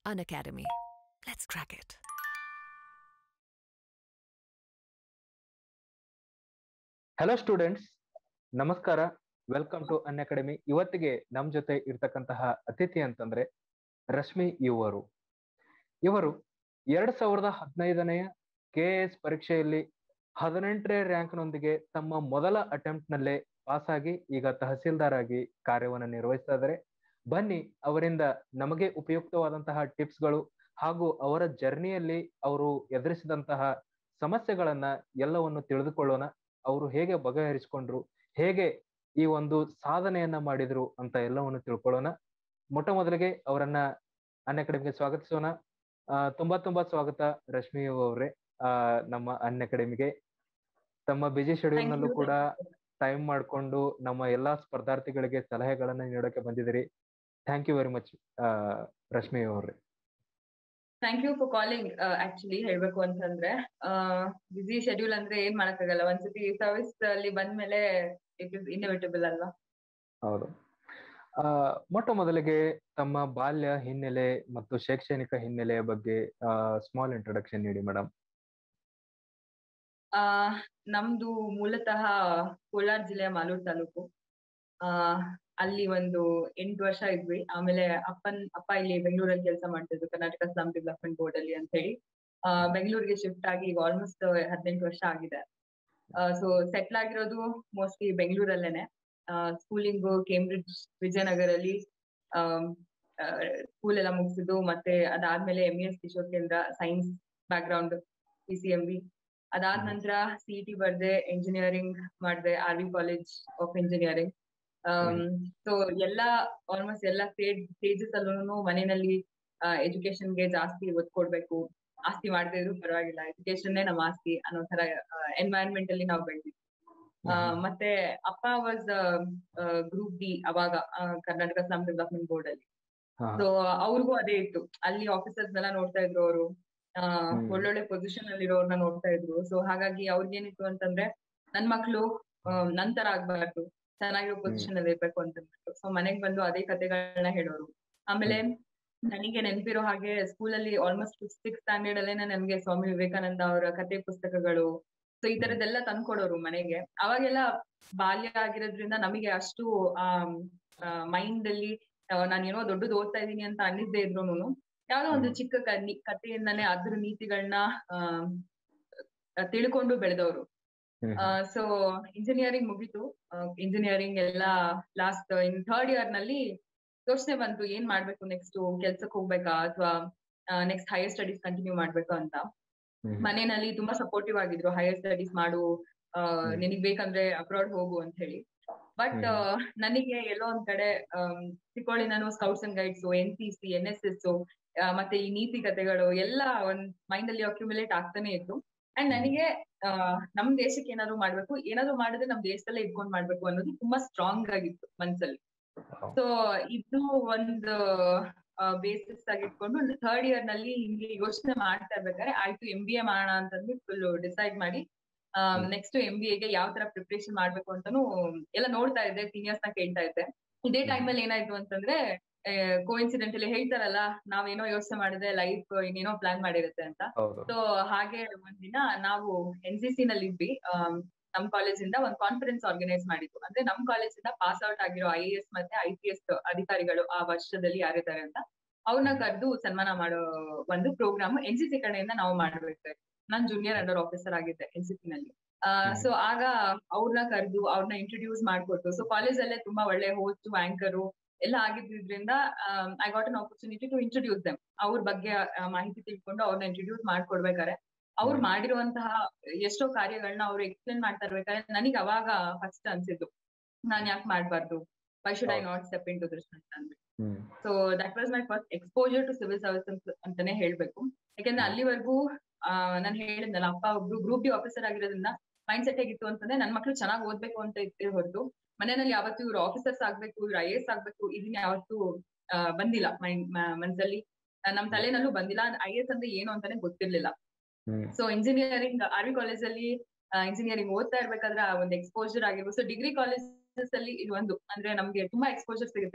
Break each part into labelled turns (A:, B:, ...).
A: An Academy. Let's crack it.
B: Hello students ನಮಸ್ಕಾರ welcome to Unacademy ಇವತ್ತಿಗೆ ನಮ್ ಜೊತೆ ಇರ್ತಕ್ಕಂತಹ ಅತಿಥಿ ಅಂತಂದ್ರೆ ರಶ್ಮಿ ಇವರು ಇವರು ಎರಡ್ ಸಾವಿರದ ಹದಿನೈದನೆಯ ಕೆ ಎಸ್ ಪರೀಕ್ಷೆಯಲ್ಲಿ ಹದಿನೆಂಟನೇ ರ್ಯಾಂಕ್ನೊಂದಿಗೆ ತಮ್ಮ ಮೊದಲ ಅಟೆಂಪ್ಟ್ ನಲ್ಲೇ ಪಾಸ್ ಆಗಿ ಈಗ ತಹಸೀಲ್ದಾರ್ ಆಗಿ ಕಾರ್ಯವನ್ನು ನಿರ್ವಹಿಸ್ತಾ ಇದ್ದಾರೆ ಬನ್ನಿ ಅವರಿಂದ ನಮಗೆ ಉಪಯುಕ್ತವಾದಂತಹ ಟಿಪ್ಸ್ಗಳು ಹಾಗೂ ಅವರ ಜರ್ನಿಯಲ್ಲಿ ಅವರು ಎದುರಿಸಿದಂತಹ ಸಮಸ್ಯೆಗಳನ್ನ ಎಲ್ಲವನ್ನು ತಿಳಿದುಕೊಳ್ಳೋಣ ಅವರು ಹೇಗೆ ಬಗೆಹರಿಸಿಕೊಂಡ್ರು ಹೇಗೆ ಈ ಒಂದು ಸಾಧನೆಯನ್ನ ಮಾಡಿದ್ರು ಅಂತ ಎಲ್ಲವನ್ನು ತಿಳ್ಕೊಳ್ಳೋಣ ಮೊಟ್ಟ ಮೊದಲಿಗೆ ಅವರನ್ನ ಅನ್ ಅಕಾಡೆಮಿಗೆ ಸ್ವಾಗತಿಸೋಣ ಆ ತುಂಬಾ ತುಂಬಾ ಸ್ವಾಗತ ರಶ್ಮಿ ಅವರೇ ಆ ನಮ್ಮ ಅನ್ ಅಕಾಡೆಮಿಗೆ ತಮ್ಮ ಬಿಜಿ ಶೆಡ್ಯೂಲ್ ನಲ್ಲೂ ಕೂಡ ಟೈಮ್ ಮಾಡ್ಕೊಂಡು ನಮ್ಮ ಎಲ್ಲಾ ಸ್ಪರ್ಧಾರ್ಥಿಗಳಿಗೆ ಸಲಹೆಗಳನ್ನ ನೀಡೋಕೆ ಬಂದಿದ್ದೀರಿ thank you very much Rashmi ಅವ್ರೆ
C: thank you for calling actually ಹೇಳ್ಬೇಕು ಅಂತಂದ್ರೆ ಬಿಸಿ ಶೆಡ್ಯೂಲ್ ಅಂದ್ರೆ ಏನ್ ಮಾಡಕ್ಕಾಗಲ್ಲ ಒಂದ್ಸತಿ ಸರ್ವಿಸ್ ಅಲ್ಲಿ ಬಂದ್ಮೇಲೆ ಇಟ್ ಇಸ್ ಇನ್ಎವಿಟಬಲ್ ಅಲ್ವಾ
B: ಹೌದು ಆ ಮೊಟ್ಟ ಮೊದಲಿಗೆ ತಮ್ಮ ಬಾಲ್ಯ ಹಿನ್ನೆಲೆ ಮತ್ತು ಶೈಕ್ಷಣಿಕ ಹಿನ್ನೆಲೆಯ ಬಗ್ಗೆ ಸ್ಮಾಲ್ ಇಂಟ್ರೊಡಕ್ಷನ್ ನೀಡಿ ಮೇಡಮ್
C: ಆ ನಮ್ದು ಮೂಲತಃ ಕೋಲಾರ ಜಿಲ್ಲೆಯ ಮಾಲೂರು ತಾಲೂಕು ಆ ಅಲ್ಲಿ ಒಂದು ಎಂಟು ವರ್ಷ ಇದ್ವಿ ಆಮೇಲೆ ಅಪ್ಪನ್ ಅಪ್ಪ ಇಲ್ಲಿ ಬೆಂಗಳೂರಲ್ಲಿ ಕೆಲಸ ಮಾಡ್ತಿದ್ರು ಕರ್ನಾಟಕ ಸ್ಲಮ್ ಡೆವಲಪ್ಮೆಂಟ್ ಬೋರ್ಡ್ ಅಲ್ಲಿ ಅಂತ ಹೇಳಿ ಆ ಬೆಂಗಳೂರಿಗೆ ಶಿಫ್ಟ್ ಆಗಿ ಈಗ ಆಲ್ಮೋಸ್ಟ್ ಹದಿನೆಂಟು ವರ್ಷ ಆಗಿದೆ ಸೊ ಸೆಟ್ಲ್ ಆಗಿರೋದು ಮೋಸ್ಟ್ಲಿ ಬೆಂಗಳೂರಲ್ಲೇನೆ ಸ್ಕೂಲಿಂಗು ಕೇಂಬ್ರಿಡ್ಜ್ ವಿಜಯನಗರಲ್ಲಿ ಸ್ಕೂಲ್ ಎಲ್ಲ ಮುಗಿಸಿದ್ದು ಮತ್ತೆ ಅದಾದ್ಮೇಲೆ M S Kishore Kendra science background P C M B ಅದಾದ ನಂತರ ಸಿ ಟಿ ಬರ್ದೆ ಎಂಜಿನಿಯರಿಂಗ್ ಮಾಡಿದೆ R V college of engineering so ಎಲ್ಲಾ ಆಲ್ಮೋಸ್ಟ್ ಎಲ್ಲಾ ಸ್ಟೇಜ್ ಸ್ಟೇಜಸ್ ಅಲ್ಲೂ ಮನೆಯಲ್ಲಿ ಎಜುಕೇಶನ್ಗೆ ಜಾಸ್ತಿ ಒತ್ತು ಕೊಡ್ಬೇಕು ಆಸ್ತಿ ಮಾಡದೇ ಇದ್ರು ಪರವಾಗಿಲ್ಲ ಎಜುಕೇಶನ್ ನಮ್ಮ ಆಸ್ತಿ ಅನ್ನೋ ತರ ಎನ್ವೈರನ್ಮೆಂಟ್ ಅಲ್ಲಿ ನಾವು ಬೆಳೆದಿದ್ವಿ ಮತ್ತೆ ಅಪ್ಪ ವಾಸ್ ಗ್ರೂಪ್ ಡಿ ಅವಾಗ ಕರ್ನಾಟಕ ಸ್ಲಮ್ ಡೆವಲಪ್ಮೆಂಟ್ ಬೋರ್ಡ್ ಅಲ್ಲಿ ಸೊ ಅವ್ರಿಗೂ ಅದೇ ಇತ್ತು ಅಲ್ಲಿ ಆಫೀಸರ್ಸ್ ಎಲ್ಲ ನೋಡ್ತಾ ಇದ್ರು ಅವರು ಒಳ್ಳೊಳ್ಳೆ ಪೊಸಿಷನ್ ಅಲ್ಲಿ ಇರೋರ್ನ ನೋಡ್ತಾ ಇದ್ರು ಸೊ ಹಾಗಾಗಿ ಅವ್ರಿಗೇನಿತ್ತು ಅಂತಂದ್ರೆ ನನ್ ಮಕ್ಳು ನಂತರ ಆಗ್ಬಾರ್ದು ಚೆನ್ನಾಗಿರೋ ಪೊಸಿಷನ್ ಅಲ್ಲಿ ಇರ್ಬೇಕು ಅಂತ ಸೊ ಮನೆಗ್ ಬಂದು ಅದೇ ಕತೆಗಳನ್ನ ಹೇಳೋರು ಆಮೇಲೆ ನನಗೆ ನೆನಪಿರೋ ಹಾಗೆ ಸ್ಕೂಲಲ್ಲಿ ಆಲ್ಮೋಸ್ಟ್ ಸಿಕ್ಸ್ ಸ್ಟ್ಯಾಂಡರ್ಡ್ ಅಲ್ಲೇನೆ ನನ್ಗೆ ಸ್ವಾಮಿ ವಿವೇಕಾನಂದ ಅವರ ಕತೆ ಪುಸ್ತಕಗಳು ಸೊ ಈ ತರದ್ದೆಲ್ಲ ತಂದ್ಕೊಡೋರು ಮನೆಗೆ ಅವಾಗೆಲ್ಲ ಬಾಲ್ಯ ಆಗಿರೋದ್ರಿಂದ ನಮಗೆ ಅಷ್ಟು ಆ ಮೈಂಡ್ ಅಲ್ಲಿ ನಾನು ಏನೋ ದೊಡ್ಡದು ಓದ್ತಾ ಇದೀನಿ ಅಂತ ಅನ್ನಿಸ್ದೇ ಇದ್ರು ಯಾವ್ದೋ ಒಂದು ಚಿಕ್ಕ ಕಥೆಯಿಂದಾನೇ ಅದ್ರ ನೀತಿಗಳನ್ನ ತಿಳ್ಕೊಂಡು ಬೆಳೆದವರು ಸೊ ಇಂಜಿನಿಯರಿಂಗ್ ಮುಗೀತು ಇಂಜಿನಿಯರಿಂಗ್ ಎಲ್ಲ ಲಾಸ್ಟ್ ಇನ್ ಥರ್ಡ್ ಇಯರ್ ನಲ್ಲಿ ಯೋಚನೆ ಬಂತು ಏನ್ ಮಾಡ್ಬೇಕು ನೆಕ್ಸ್ಟ್ ಕೆಲ್ಸಕ್ಕೆ ಹೋಗ್ಬೇಕಾ ಅಥವಾ ನೆಕ್ಸ್ಟ್ ಹೈಯರ್ ಸ್ಟಡೀಸ್ ಕಂಟಿನ್ಯೂ ಮಾಡ್ಬೇಕಾ ಅಂತ ಮನೆಯಲ್ಲಿ ತುಂಬಾ ಸಪೋರ್ಟಿವ್ ಆಗಿದ್ರು ಹೈಯರ್ ಸ್ಟಡೀಸ್ ಮಾಡು ನಿನಗ್ ಬೇಕಂದ್ರೆ ಅಬ್ರಾಡ್ ಹೋಗು ಅಂತ ಹೇಳಿ ಬಟ್ ನನಗೆ ಎಲ್ಲೋ ಒಂದ್ ಕಡೆ ಚಿಕ್ಕೋಳಿ ನಾನು scouts and guides N C C N S S ಮತ್ತೆ ಈ ನೀತಿ ಕಥೆಗಳು ಎಲ್ಲ ಒಂದ್ ಮೈಂಡ್ ಅಲ್ಲಿ ಅಕ್ಯುಮುಲೇಟ್ ಆಗ್ತಾನೆ ಇತ್ತು ಅಂಡ್ ನನಗೆ ನಮ್ ದೇಶಕ್ಕೆ ಏನಾದ್ರು ಮಾಡ್ಬೇಕು ಏನಾದ್ರು ಮಾಡಿದ್ರೆ ನಮ್ ದೇಶದಲ್ಲೇ ಇಟ್ಕೊಂಡ್ ಮಾಡ್ಬೇಕು ಅನ್ನೋದು ತುಂಬಾ ಸ್ಟ್ರಾಂಗ್ ಆಗಿತ್ತು ಮನ್ಸಲ್ಲಿ ಸೊ ಇದು ಒಂದು ಬೇಸಿಸ್ ಆಗಿ ಇಟ್ಕೊಂಡು ಥರ್ಡ್ ಇಯರ್ ನಲ್ಲಿ ಹಿಂಗೆ ಯೋಚನೆ ಮಾಡ್ತಾ ಇರ್ಬೇಕಾದ್ರೆ ಆಯ್ತು ಎಂ ಬಿ ಎ ಮಾಡೋಣ ಅಂತಂದು ಫುಲ್ ಡಿಸೈಡ್ ಮಾಡಿ ನೆಕ್ಸ್ಟ್ ಎಂ ಬಿ ಎಗೆ ಯಾವ ತರ ಪ್ರಿಪರೇಷನ್ ಮಾಡ್ಬೇಕು ಅಂತಾನು ಎಲ್ಲ ನೋಡ್ತಾ ಇದ್ದೆ ಸೀನಿಯರ್ಸ್ ನ ಕೇಳ್ತಾ ಇದ್ದೆ ಇದೇ ಟೈಮ್ ಅಲ್ಲಿ ಏನಾಯ್ತು ಅಂತಂದ್ರೆ ಕೋಇನ್ಸಿಡೆಂಟ್ ಅಲ್ಲಿ ಹೇಳ್ತಾರಲ್ಲ ನಾವೇನೋ ಯೋಚನೆ ಮಾಡಿದ್ರೆ ಲೈಫ್ ಇನ್ನೇನೋ ಪ್ಲಾನ್ ಮಾಡಿರುತ್ತೆ ಅಂತ ಸೊ ಹಾಗೆ ಒಂದಿನ ನಾವು ಎನ್ ಸಿ ಸಿ ನಲ್ಲಿ ಇದ್ವಿ ನಮ್ ಕಾಲೇಜಿಂದ ಒಂದು ಕಾನ್ಫರೆನ್ಸ್ ಆರ್ಗನೈಸ್ ಮಾಡಿದ್ವು ಅಂದ್ರೆ ನಮ್ ಕಾಲೇಜಿಂದ ಪಾಸ್ ಔಟ್ ಆಗಿರೋ ಐ ಎಸ್ ಮತ್ತೆ ಐ ಪಿ ಎಸ್ ಅಧಿಕಾರಿಗಳು ಆ ವರ್ಷದಲ್ಲಿ ಯಾರಿದ್ದಾರೆ ಅಂತ ಅವ್ರನ್ನ ಕರೆದು ಸನ್ಮಾನ ಮಾಡೋ ಒಂದು ಪ್ರೋಗ್ರಾಮ್ ಎನ್ ಸಿ ಸಿ ಕಡೆಯಿಂದ ನಾವು ಮಾಡ್ಬೇಕಾಯ್ತು ನಾನ್ ಜೂನಿಯರ್ ಅಂಡರ್ ಆಫೀಸರ್ ಆಗಿದ್ದೆ ಎನ್ ಸಿ ಸಿ ನಲ್ಲಿ ಸೊ ಆಗ ಅವ್ರನ್ನ ಕರೆದು ಅವ್ರನ್ನ ಇಂಟ್ರೊಡ್ಯೂಸ್ ಮಾಡ್ಕೊಟ್ಟು ಸೊ ಕಾಲೇಜಲ್ಲೇ ತುಂಬಾ ಒಳ್ಳೆ ಹೋಸ್ಟ್ ಆಂಕರು ಎಲ್ಲ ಆಗಿದ್ರಿಂದ I got an opportunity to introduce them ಅವ್ರ ಬಗ್ಗೆ ಮಾಹಿತಿ ತಿಳ್ಕೊಂಡು ಅವ್ರನ್ನ ಇಂಟ್ರೊಡ್ಯೂಸ್ ಮಾಡ್ಕೊಡ್ಬೇಕಾರೆ ಅವ್ರು ಮಾಡಿರುವಂತಹ ಎಷ್ಟೋ ಕಾರ್ಯಗಳನ್ನ ಅವ್ರು ಎಕ್ಸ್ಪ್ಲೇನ್ ಮಾಡ್ತಾ ಇರ್ಬೇಕಾದ್ರೆ ನನಗೆ ಅವಾಗ ಫಸ್ಟ್ ಅನ್ಸಿದ್ದು ನಾನ್ ಯಾಕೆ ಮಾಡ್ಬಾರ್ದು why should I not step into this ಅಂತ ಅಂದ್ಬಿಟ್ಟು so that was my first exposure to civil service ಅಂತಾನೆ ಹೇಳ್ಬೇಕು ಯಾಕಂದ್ರೆ ಅಲ್ಲಿವರೆಗೂ ನಾನು ಹೇಳಿದ್ನಲ್ಲ ಅಪ್ಪ ಒಬ್ರು ಗ್ರೂಪ್ ಡಿ ಆಫೀಸರ್ ಆಗಿರೋದ್ರಿಂದ ಮೈಂಡ್ ಸೆಟ್ ಹೇಗಿತ್ತು ಅಂತಂದ್ರೆ ನನ್ ಮಕ್ಳು ಚೆನ್ನಾಗಿ ಓದ್ಬೇಕು ಅಂತ ಇತ್ತೇ ಹೊರತು ಮನೆಯಲ್ಲಿ ಯಾವತ್ತು ಇವ್ರು ಆಫೀಸರ್ಸ್ ಆಗ್ಬೇಕು ಇವ್ರು ಐ ಎಸ್ ಆಗ್ಬೇಕು ಇದನ್ನ ಯಾವತ್ತು ಬಂದಿಲ್ಲ ಮೈಂಡ್ ಮನ್ಸಲ್ಲಿ ನಮ್ ತಲೆನಲ್ಲೂ ಬಂದಿಲ್ಲ ಐ ಎಸ್ ಅಂದ್ರೆ ಏನು ಅಂತಾನೆ ಗೊತ್ತಿರ್ಲಿಲ್ಲ so engineering R V college ಅಲ್ಲಿ ಇಂಜಿನಿಯರಿಂಗ್ ಓದ್ತಾ ಇರ್ಬೇಕಾದ್ರೆ ಒಂದು ಎಕ್ಸ್ಪೋಜರ್ ಆಗಿರ್ಬೋದು ಸೊ ಡಿಗ್ರಿ ಕಾಲೇಜಸ್ ಅಲ್ಲಿ ಇದು ಒಂದು ಅಂದ್ರೆ ನಮ್ಗೆ ತುಂಬಾ ಎಕ್ಸ್ಪೋಜರ್ ಸಿಗುತ್ತೆ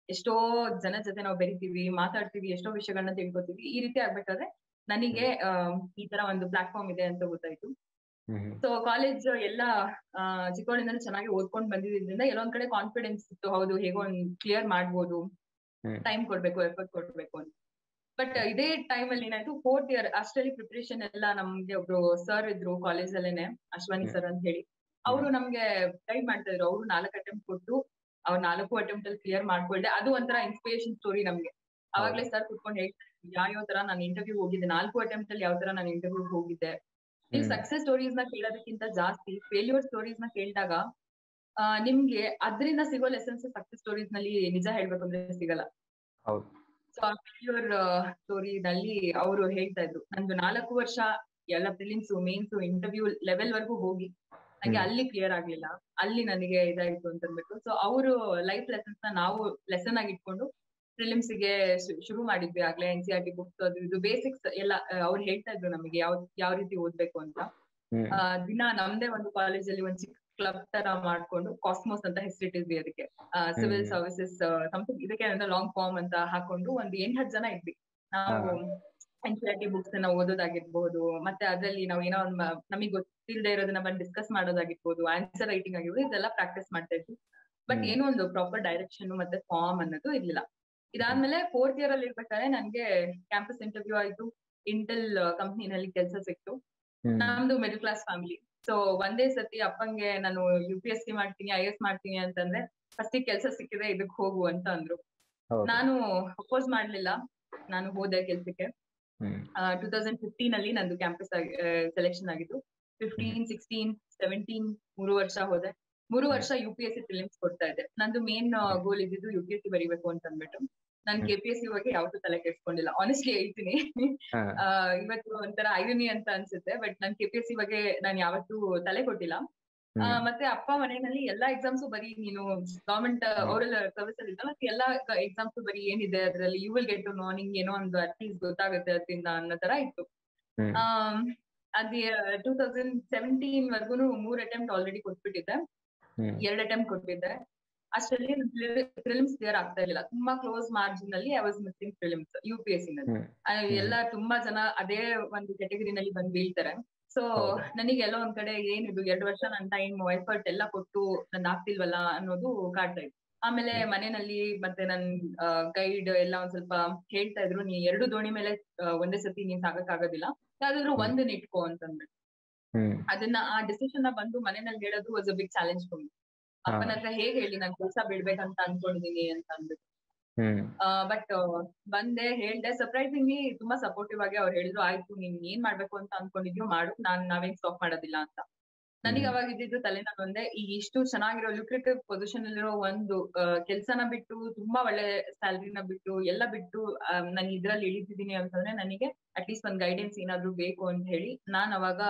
C: ಎಷ್ಟೋ ಜನ ಜೊತೆ ನಾವು ಬೆರಿತೀವಿ ಮಾತಾಡ್ತೀವಿ ಎಷ್ಟೋ ವಿಷಯಗಳನ್ನ ತಿಳ್ಕೊತೀವಿ ಈ ರೀತಿ ಆಗ್ಬೇಕಾದ್ರೆ ನನಗೆ ಆ, ಈ ತರ ಒಂದು ಪ್ಲಾಟ್ಫಾರ್ಮ್ ಇದೆ ಅಂತ ಗೊತ್ತಾಯ್ತು
B: ಹ್ಮ್
C: ಸೊ ಕಾಲೇಜ್ ಎಲ್ಲ ಆ, ಚಿಕ್ಕವಳಿಂದಲೂ ಚೆನ್ನಾಗಿ ಓದ್ಕೊಂಡ್ ಬಂದಿದ್ರಿಂದ ಎಲ್ಲೊಂದ್ ಕಡೆ ಕಾನ್ಫಿಡೆನ್ಸ್ ಇತ್ತು ಹೌದು ಹೇಗೋ ಒಂದ್ ಕ್ಲಿಯರ್ ಮಾಡ್ಬೋದು
B: ಹ್ಮ್.
C: ಟೈಮ್ ಕೊಡ್ಬೇಕು ಎಫರ್ಟ್ ಕೊಡ್ಬೇಕು ಅಂತ ಬಟ್ ಇದೇ ಟೈಮ್ ಅಲ್ಲಿ ಏನಾಯ್ತು ಫೋರ್ತ್ ಇಯರ್ ಅಷ್ಟರಲ್ಲಿ ಪ್ರಿಪರೇಷನ್ ಎಲ್ಲ ನಮ್ಗೆ ಒಬ್ರು ಸರ್ ಇದ್ರು ಕಾಲೇಜ್ ಅಲ್ಲೇನೆ ಅಶ್ವನಿ
B: ಹ್ಮ್.
C: ಸರ್ ಅಂತ ಹೇಳಿ ಅವರು ನಮ್ಗೆ ಗೈಡ್ ಮಾಡ್ತಾ ಇದ್ರು ಅವ್ರು ನಾಲ್ಕು ಅಟೆಂಪ್ಟ್ ಕೊಟ್ಟು ಅವ್ರ ನಾಲ್ಕು ಅಟೆಂಪ್ಟ್ ಅಲ್ಲಿ ಕ್ಲಿಯರ್ ಮಾಡ್ಕೊಳ್ದೆ ಅದು ಒಂಥರ ಇನ್ಸ್ಪಿರೇಷನ್ ಸ್ಟೋರಿ ನಮ್ಗೆ ಅವಾಗ್ಲೇ ಸರ್ ಕುತ್ಕೊಂಡು ಹೇಳ್ತಾ ಇದ್ರು ಯಾವ ತರ ನಾನು ಇಂಟರ್ವ್ಯೂ ಹೋಗಿದ್ದೆ ನಾಲ್ಕು ಅಟೆಂಪ್ಟ್ ಅಲ್ಲಿ ಯಾವ ತರ ನಾನು ಇಂಟರ್ವ್ಯೂ ಹೋಗಿದ್ದೆ ನೀವು
B: ಹ್ಮ್.
C: ಸಕ್ಸಸ್ ಸ್ಟೋರೀಸ್ ನ ಕೇಳೋದಕ್ಕಿಂತ ಜಾಸ್ತಿ ಫೇಲ್ಯೂರ್ ಸ್ಟೋರೀಸ್ ನ ಕೇಳಿದಾಗ ಆ, ನಿಮ್ಗೆ ಅದರಿಂದ ಸಿಗೋ ಲೆಸನ್ಸ್ ಸಕ್ಸಸ್ ಸ್ಟೋರೀಸ್ ನಲ್ಲಿ ನಿಜ ಹೇಳ್ಬೇಕು ಅಂದ್ರೆ ಸಿಗಲ್ಲ
B: ಹೌದು
C: ಸೊ ಆ ಫೇಲ್ಯೂರ್ ಸ್ಟೋರಿ ನಲ್ಲಿ ಅವರು ಹೇಳ್ತಾ ಇದ್ರು ನಂದು ನಾಲ್ಕು ವರ್ಷ ಎಲ್ಲ ಪ್ರಿಲಿಮ್ಸ್ ಮೇನ್ಸ್ ಇಂಟರ್ವ್ಯೂ ಲೆವೆಲ್ ವರ್ಗೂ ಹೋಗಿ ನಂಗೆ
B: ಹ್ಮ್.
C: ಅಲ್ಲಿ ಕ್ಲಿಯರ್ ಆಗ್ಲಿಲ್ಲ ಅಲ್ಲಿ ನನಗೆ ಇದಾಯ್ತು ಅಂತ ಅಂದ್ಬಿಟ್ಟು ಸೊ ಅವರು ಲೈಫ್ ಲೆಸನ್ಸ್ ನ ನಾವು ಲೆಸನ್ ಆಗಿ ಇಟ್ಕೊಂಡು ಪ್ರಿಲಿಮ್ಸ್ ಗೆ ಶು- ಶುರು ಮಾಡಿದ್ವಿ ಆಗ್ಲೇ N C R T books ಅದು ಇದು ಬೇಸಿಕ್ಸ್ ಎಲ್ಲ ಅವ್ರು ಹೇಳ್ತಾ ಇದ್ರು ನಮಗೆ ಯಾವ ಯಾವ ರೀತಿ ಓದ್ಬೇಕು ಅಂತ
B: ಹ್ಮ್
C: ಆ, ದಿನ ನಮ್ದೇ ಒಂದು ಕಾಲೇಜಲ್ಲಿ ಒಂದು ಚಿಕ್ಕ ಕ್ಲಬ್ ತರ ಮಾಡ್ಕೊಂಡು ಕಾಸ್ಮೋಸ್ ಅಂತ ಹೆಸರಿಟ್ಟಿದ್ವಿ ಅದಕ್ಕೆ ಸಿವಿಲ್
B: ಹ್ಮ್.
C: ಸರ್ವಿಸಸ್ ಸಮಥಿಂಗ್ ಇದಕ್ಕೆ ಲಾಂಗ್ ಫಾರ್ಮ್ ಅಂತ ಹಾಕೊಂಡು ಒಂದು ಎಂಟ್ ಹತ್ತು ಜನ ಇದ್ವಿ ನಾವು N C R T books ನ ಓದೋದಾಗಿರ್ಬಹುದು ಮತ್ತೆ ಅದ್ರಲ್ಲಿ ನಾವು ಏನೋ ಒಂದು ನಮಗೆ ಗೊತ್ತಿಲ್ಲದೆ ಇರೋದನ್ನ ಬಂದು ಡಿಸ್ಕಸ್ ಮಾಡೋದಾಗಿರ್ಬೋದು ಆನ್ಸರ್ ರೈಟಿಂಗ್ ಆಗಿರ್ಬೋದು ಇದೆಲ್ಲ ಪ್ರಾಕ್ಟೀಸ್ ಮಾಡ್ತಾ ಇದ್ವಿ ಬಟ್
B: ಹ್ಮ್.
C: ಏನೋ ಒಂದು ಪ್ರಾಪರ್ ಡೈರೆಕ್ಷನ್ ಮತ್ತೆ ಫಾರ್ಮ್ ಅನ್ನೋದು ಇರ್ಲಿಲ್ಲ ಇದಾದ್ಮೇಲೆ ಫೋರ್ತ್ ಇಯರ್ ಅಲ್ಲಿ ಇರ್ಬೇಕಾದ್ರೆ ನನ್ಗೆ ಕ್ಯಾಂಪಸ್ ಇಂಟರ್ವ್ಯೂ ಆಯ್ತು ಇಂಟೆಲ್ ಕಂಪ್ನಿನಲ್ಲಿ ಕೆಲಸ ಸಿಕ್ತು
B: ಹ್ಮ್
C: ನಮ್ದು ಮಿಡಲ್ ಕ್ಲಾಸ್ ಫ್ಯಾಮಿಲಿ ಸೊ ಒಂದೇ ಸತಿ ಅಪ್ಪಂಗೆ ನಾನು ಯು ಪಿ ಎಸ್ ಸಿ ಮಾಡ್ತೀನಿ ಐ ಎಸ್ ಮಾಡ್ತೀನಿ ಅಂತಂದ್ರೆ ಫಸ್ಟ್ ಕೆಲಸ ಸಿಕ್ಕಿದ್ರೆ ಇದಕ್ ಹೋಗು ಅಂತ ಅಂದ್ರು
B: ಹೌದು
C: ನಾನು ಅಪೋಸ್ ಮಾಡ್ಲಿಲ್ಲ ನಾನು ಹೋದೆ ಕೆಲ್ಸಕ್ಕೆ
B: ಹ್ಮ್
C: ಟೂ ತೌಸಂಡ್ ಫಿಫ್ಟೀನ್ ಅಲ್ಲಿ ನಂದು ಕ್ಯಾಂಪಸ್ ಸೆಲೆಕ್ಷನ್ ಆಗಿದ್ದು ಫಿಫ್ಟೀನ್ ಸಿಕ್ಸ್ಟೀನ್ ಸೆವೆಂಟೀನ್ ಮೂರು ವರ್ಷ ಹೋದೆ ಮೂರು ವರ್ಷ U P S C prelims ಕೊಡ್ತಾ ಇದ್ದೆ ನಂದು ಮೇನ್ ಗೋಲ್ ಇದ್ದಿದ್ದು ಯು ಪಿ ಎಸ್ ಸಿ ಬರೀಬೇಕು ಅಂತ ಅಂದ್ಬಿಟ್ಟು ನಾನು ಕೆ ಪಿ ಎಸ್ ಸಿ ಬಗ್ಗೆ ಯಾವತ್ತೂ ತಲೆ ಕೆಡ್ಸ್ಕೊಂಡಿಲ್ಲ ಆನೆಸ್ಟ್ಲಿ ಹೇಳ್ತೀನಿ
B: ಹಾ
C: ಆ, ಇವತ್ತು ಒಂಥರ ಐರನಿ ಅಂತ ಅನ್ಸುತ್ತೆ ಬಟ್ ನಾನ್ ಕೆ ಪಿ ಎಸ್ ಸಿ ಬಗ್ಗೆ ನಾನು ಯಾವತ್ತೂ ತಲೆ ಕೊಟ್ಟಿಲ್ಲ ಆ,
B: ಹ್ಮ್
C: ಮತ್ತೆ ಅಪ್ಪ ಮನೆಯಲ್ಲಿ ಎಲ್ಲಾ ಎಕ್ಸಾಮ್ಸ್ ಬರೀ ನೀನು ಗವರ್ಮೆಂಟ್ ಅವರೆಲ್ಲ ಸರ್ವಿಸ್ ಅಲ್ಲಿ ಇದ್ದಲ್ಲ ಎಲ್ಲಾ ಎಕ್ಸಾಮ್ಸ್ ಬರೀ ಏನಿದೆ ಅದ್ರಲ್ಲಿ you will get to know ನಿಂಗೆ ಏನೋ ಒಂದು ಅಟ್ಲೀಸ್ಟ್ ಗೊತ್ತಾಗುತ್ತೆ ಅದರಿಂದ ಅನ್ನೋ ತರ ಇತ್ತು
B: ಹ್ಮ್
C: ಆಮ್, ಅದೇ ಟೂ ತೌಸಂಡ್ ಸೆವೆಂಟೀನ್ ವರ್ಗುನು ಮೂರ್ ಅಟೆಂಪ್ಟ್ ಆಲ್ರೆಡಿ ಕೊಟ್ಬಿಟ್ಟಿದ್ದೆ
B: ಹ್ಮ್
C: ಎರಡ್ ಅಟೆಂಪ್ಟ್ ಕೊಟ್ಟಿದ್ದೆ ಅಷ್ಟರಲ್ಲಿ ಫಿಲ್ಮ್ಸ್ ಕ್ಲಿಯರ್ ಆಗ್ತಾ ಇರ್ಲಿಲ್ಲ ತುಂಬಾ ಕ್ಲೋಸ್ ಮಾರ್ಜಿನ್ ಅಲ್ಲಿ I was missing prelims U P S C ನಲ್ಲಿ
B: ಹ್ಮ್
C: ಆ, ಎಲ್ಲ ತುಂಬಾ ಜನ ಅದೇ ಒಂದು ಕೆಟಗರಿನಲ್ಲಿ ಬಂದ್ ಬೀಳ್ತಾರೆ ಸೊ
B: ಹೌದು.
C: ನನಗೆ ಎಲ್ಲೋ ಒಂದ್ ಕಡೆ ಏನಿದು ಎರಡು ವರ್ಷ ನನ್ನ ಟೈಮ್ ಎಫರ್ಟ್ ಎಲ್ಲ ಕೊಟ್ಟು ನನ್ ಆಗ್ತಿಲ್ವಲ್ಲ ಅನ್ನೋದು ಕಾಡ್ತಾ ಇತ್ತು ಆಮೇಲೆ ಮನೆಯಲ್ಲಿ ಮತ್ತೆ ನನ್ ಗೈಡ್ ಎಲ್ಲ ಒಂದ್ ಸ್ವಲ್ಪ ಹೇಳ್ತಾ ಇದ್ರು ನೀ ಎರಡು ದೋಣಿ ಮೇಲೆ ಆ, ಒಂದೇ ಸತಿ ನೀನ್ ಸಾಗಕ್ ಆಗೋದಿಲ್ಲ ಯಾವ್ದಾದ್ರು
B: ಹ್ಮ್.
C: ಒಂದನ್ನ ಇಟ್ಕೋ ಅಂತಂದ್ಬಿಟ್ಟು
B: ಹ್ಮ್
C: ಅದನ್ನ ಆ ಡಿಸಿಷನ್ ನ ಬಂದು ಮನೆಯಲ್ಲಿ ಹೇಳೋದು was a big challenge for ಅಪ್ಪನ ಹತ್ರ ಹೇಗ್ ಹೇಳಿ ನಾನ್ ಕೆಲಸ ಬಿಡ್ಬೇಕಂತ ಅನ್ಕೊಂಡಿದೀನಿ ಅಂತ ಅಂದ್ಬಿಟ್ಟು
B: ಹ್ಮ್
C: ಬಟ್ ಬಂದೆ ಹೇಳ್ದೆ ಸರ್ಪ್ರೈಸಿಂಗ್ಲಿ ತುಂಬಾ ಸಪೋರ್ಟಿವ್ ಆಗಿ ಅವ್ರು ಹೇಳಿದ್ರು ಆಯ್ತು ನೀನ್ ಏನ್ ಮಾಡ್ಬೇಕು ಅಂತ ಅನ್ಕೊಂಡಿದ್ಯೋ ಮಾಡು ನಾನ್ ನಾವೇನ್ ಸ್ಟಾಪ್ ಮಾಡೋದಿಲ್ಲ ಅಂತ ನನಗೆ
B: ಹ್ಮ್.
C: ಅವಾಗ ಇದ್ದಿದ್ದು ತಲೆನಲ್ಲಿ ಒಂದೇ ಈ ಇಷ್ಟು ಚೆನ್ನಾಗಿರೋ ಲ್ಯೂಕ್ರೇಟಿವ್ ಪೊಸಿಷನ್ ಅಲ್ಲಿರೋ ಒಂದು ಕೆಲ್ಸನ ಬಿಟ್ಟು ತುಂಬಾ ಒಳ್ಳೆ ಸ್ಯಾಲ್ರಿನ ಬಿಟ್ಟು ಎಲ್ಲ ಬಿಟ್ಟು ನಾನು ಇದ್ರಲ್ಲಿ ಇಳಿತಿದ್ದೀನಿ ಅಂತಂದ್ರೆ ನನಗೆ ಅಟ್ಲೀಸ್ಟ್ ಒಂದ್ ಗೈಡೆನ್ಸ್ ಏನಾದ್ರು ಬೇಕು ಅಂತ ಹೇಳಿ ನಾನ್ ಅವಾಗ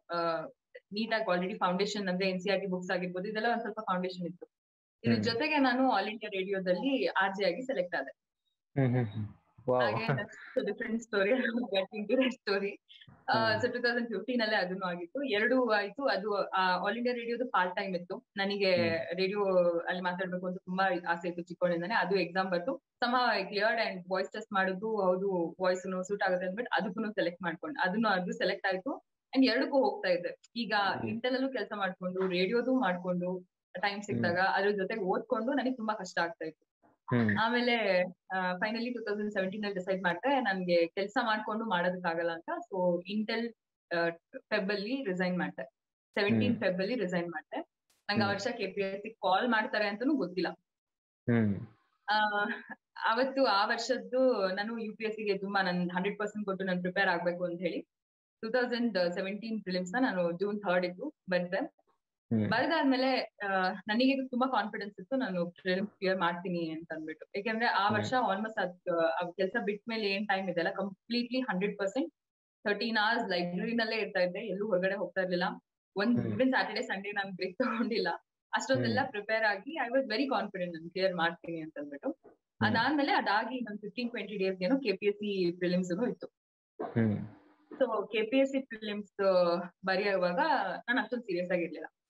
C: ನೀಟಾಗಿ ಆಲ್ರೆಡಿ ಫೌಂಡೇಶನ್ ಅಂದ್ರೆ N C R T books ಆಗಿರ್ಬೋದು ಇದೆಲ್ಲ ಒಂದ್ ಸ್ವಲ್ಪ ಫೌಂಡೇಶನ್ ಇತ್ತು ಇದ್ರ
B: ಹ್ಮ್.
C: ಜೊತೆಗೆ ನಾನು ಆಲ್ ಇಂಡಿಯಾ ರೇಡಿಯೋದಲ್ಲಿ ಆರ್ ಜೆ ಆಗಿ ಸೆಲೆಕ್ಟ್ ಆದೆ
B: ಹ್ಮ್ ಹ್ಮ್ ಹ್ಮ್ ವಾವ್
C: ಹಾಗೆ ಡಿಫ್ರೆಂಟ್ ಸ್ಟೋರಿ ಸ್ಟೋರಿ
B: ಹ್ಮ್.
C: ಸೊ ಟೂ ತೌಸಂಡ್ ಫಿಫ್ಟೀನ್ ಅಲ್ಲೇ ಅದನ್ನು ಆಗಿತ್ತು ಎರಡು ಆಯ್ತು ಅದು ಆಲ್ ಇಂಡಿಯಾ ರೇಡಿಯೋದು ಪಾರ್ಟ್ ಟೈಮ್ ಇತ್ತು ನನಗೆ ರೇಡಿಯೋ ಅಲ್ಲಿ ಮಾತಾಡ್ಬೇಕು ಅಂತ ತುಂಬಾ ಆಸೆ ಇತ್ತು ಚಿಕ್ಕವಳಿಂದಾನೆ ಅದು ಎಕ್ಸಾಮ್ ಬರ್ತು ಸಮ ಕ್ಲಿಯರ್ಡ್ ಅಂಡ್ ವಾಯ್ಸ್ ಟೆಸ್ಟ್ ಮಾಡುದು ಹೌದು ವಾಯ್ಸ್ ಸೂಟ್ ಆಗುತ್ತೆ ಅಂದ್ಬಿಟ್ಟು ಅದಕ್ಕೂ ಸೆಲೆಕ್ಟ್ ಮಾಡ್ಕೊಂಡು ಅದನ್ನು ಅದು ಸೆಲೆಕ್ಟ್ ಆಯ್ತು ಅಂಡ್ ಎರಡಕ್ಕೂ ಹೋಗ್ತಾ ಇದ್ದೆ ಈಗ
B: ಹ್ಮ್.
C: ಇಂಟೆಲ್ ಅಲ್ಲೂ ಕೆಲಸ ಮಾಡ್ಕೊಂಡು ರೇಡಿಯೋದು ಮಾಡ್ಕೊಂಡು ಟೈಮ್ ಸಿಕ್ಕಿದಾಗ ಅದ್ರ ಜೊತೆಗೆ ಓದ್ಕೊಂಡು ನನಗೆ ತುಂಬಾ ಕಷ್ಟ ಆಗ್ತಾ ಇತ್ತು
B: ಹ್ಮ್
C: ಆಮೇಲೆ ಫೈನಲಿ ಟೂ ತೌಸಂಡ್ ಸೆವೆಂಟೀನ್ ಅಲ್ಲಿ ಡಿಸೈಡ್ ಮಾಡ್ದೆ ನನ್ಗೆ ಕೆಲಸ ಮಾಡ್ಕೊಂಡು ಮಾಡೋದಕ್ಕಾಗಲ್ಲ ಅಂತ ಸೊ ಇಂಟೆಲ್ ಫೆಬ್ ಅಲ್ಲಿ ರಿಸೈನ್ ಮಾಡ್ದೆ ಸೆವೆಂಟೀನ್
B: ಹ್ಮ್.
C: ಫೆಬ್ ಅಲ್ಲಿ ರಿಸೈನ್ ಮಾಡ್ದೆ ನಂಗೆ ಆ
B: ಹ್ಮ್.
C: ವರ್ಷ K P S C call ಮಾಡ್ತಾರೆ ಅಂತಾನೂ ಗೊತ್ತಿಲ್ಲ
B: ಹ್ಮ್
C: ಆ, ಅವತ್ತು ಆ ವರ್ಷದ್ದು ನಾನು ಯು ಪಿ ಎಸ್ ಗೆ ತುಂಬಾ ನನ್ ಹಂಡ್ರೆಡ್ ಪರ್ಸೆಂಟ್ ಕೊಟ್ಟು ನಾನು ಪ್ರಿಪೇರ್ ಆಗ್ಬೇಕು ಅಂತ ಹೇಳಿ ಟೂ ತೌಸಂಡ್ ಸೆವೆಂಟೀನ್ ಫಿಲಿಮ್ಸ್ ನ ನಾನು ಜೂನ್ ಥರ್ಡ್ ಇತ್ತು ಬರ್ದೆ
B: ಹ್ಮ್
C: ಬರೆದಾದ್ಮೇಲೆ ನನಗೆ ತುಂಬಾ ಕಾನ್ಫಿಡೆನ್ಸ್ ಇತ್ತು ನಾನು ಫಿಲ್ಮ್ ಕ್ಲಿಯರ್ ಮಾಡ್ತೀನಿ ಅಂತ ಅಂದ್ಬಿಟ್ಟು ಯಾಕಂದ್ರೆ ಆ ವರ್ಷ ಆಲ್ಮೋಸ್ಟ್ ಅದ್ ಕೆಲಸ ಬಿಟ್ಟ ಮೇಲೆ ಏನ್ ಟೈಮ್ ಇದೆಲ್ಲ completely hundred percent thirteen hours ಲೈಬ್ರರಿನಲ್ಲೇ ಇರ್ತಾ ಇದ್ದೆ ಎಲ್ಲೂ ಹೊರಗಡೆ ಹೋಗ್ತಾ ಇರ್ಲಿಲ್ಲ ಒಂದ್
B: ಹ್ಮ್.
C: ಇವನ್ ಸ್ಯಾಟರ್ಡೆ ಸಂಡೇ ನಾನು ಬ್ರೇಕ್ ತಗೊಂಡಿಲ್ಲ ಅಷ್ಟೊಂದೆಲ್ಲ ಪ್ರಿಪೇರ್ ಆಗಿ ಐ ವಾಸ್ ವೆರಿ ಕಾನ್ಫಿಡೆಂಟ್ ನಾನು ಕ್ಲಿಯರ್ ಮಾಡ್ತೀನಿ ಅಂತ ಅಂದ್ಬಿಟ್ಟು ಅದಾದ್ಮೇಲೆ ಅದಾಗಿ ಒಂದು ಫಿಫ್ಟೀನ್ ಟ್ವೆಂಟಿ ಡೇಸ್ ಏನೋ K P S C prelims ಇತ್ತು
B: ಹ್ಮ್
C: so K P S C prelims ಬರೆಯುವಾಗ ನಾನು ಅಷ್ಟೊಂದು ಸೀರಿಯಸ್ ಆಗಿರ್ಲಿಲ್ಲ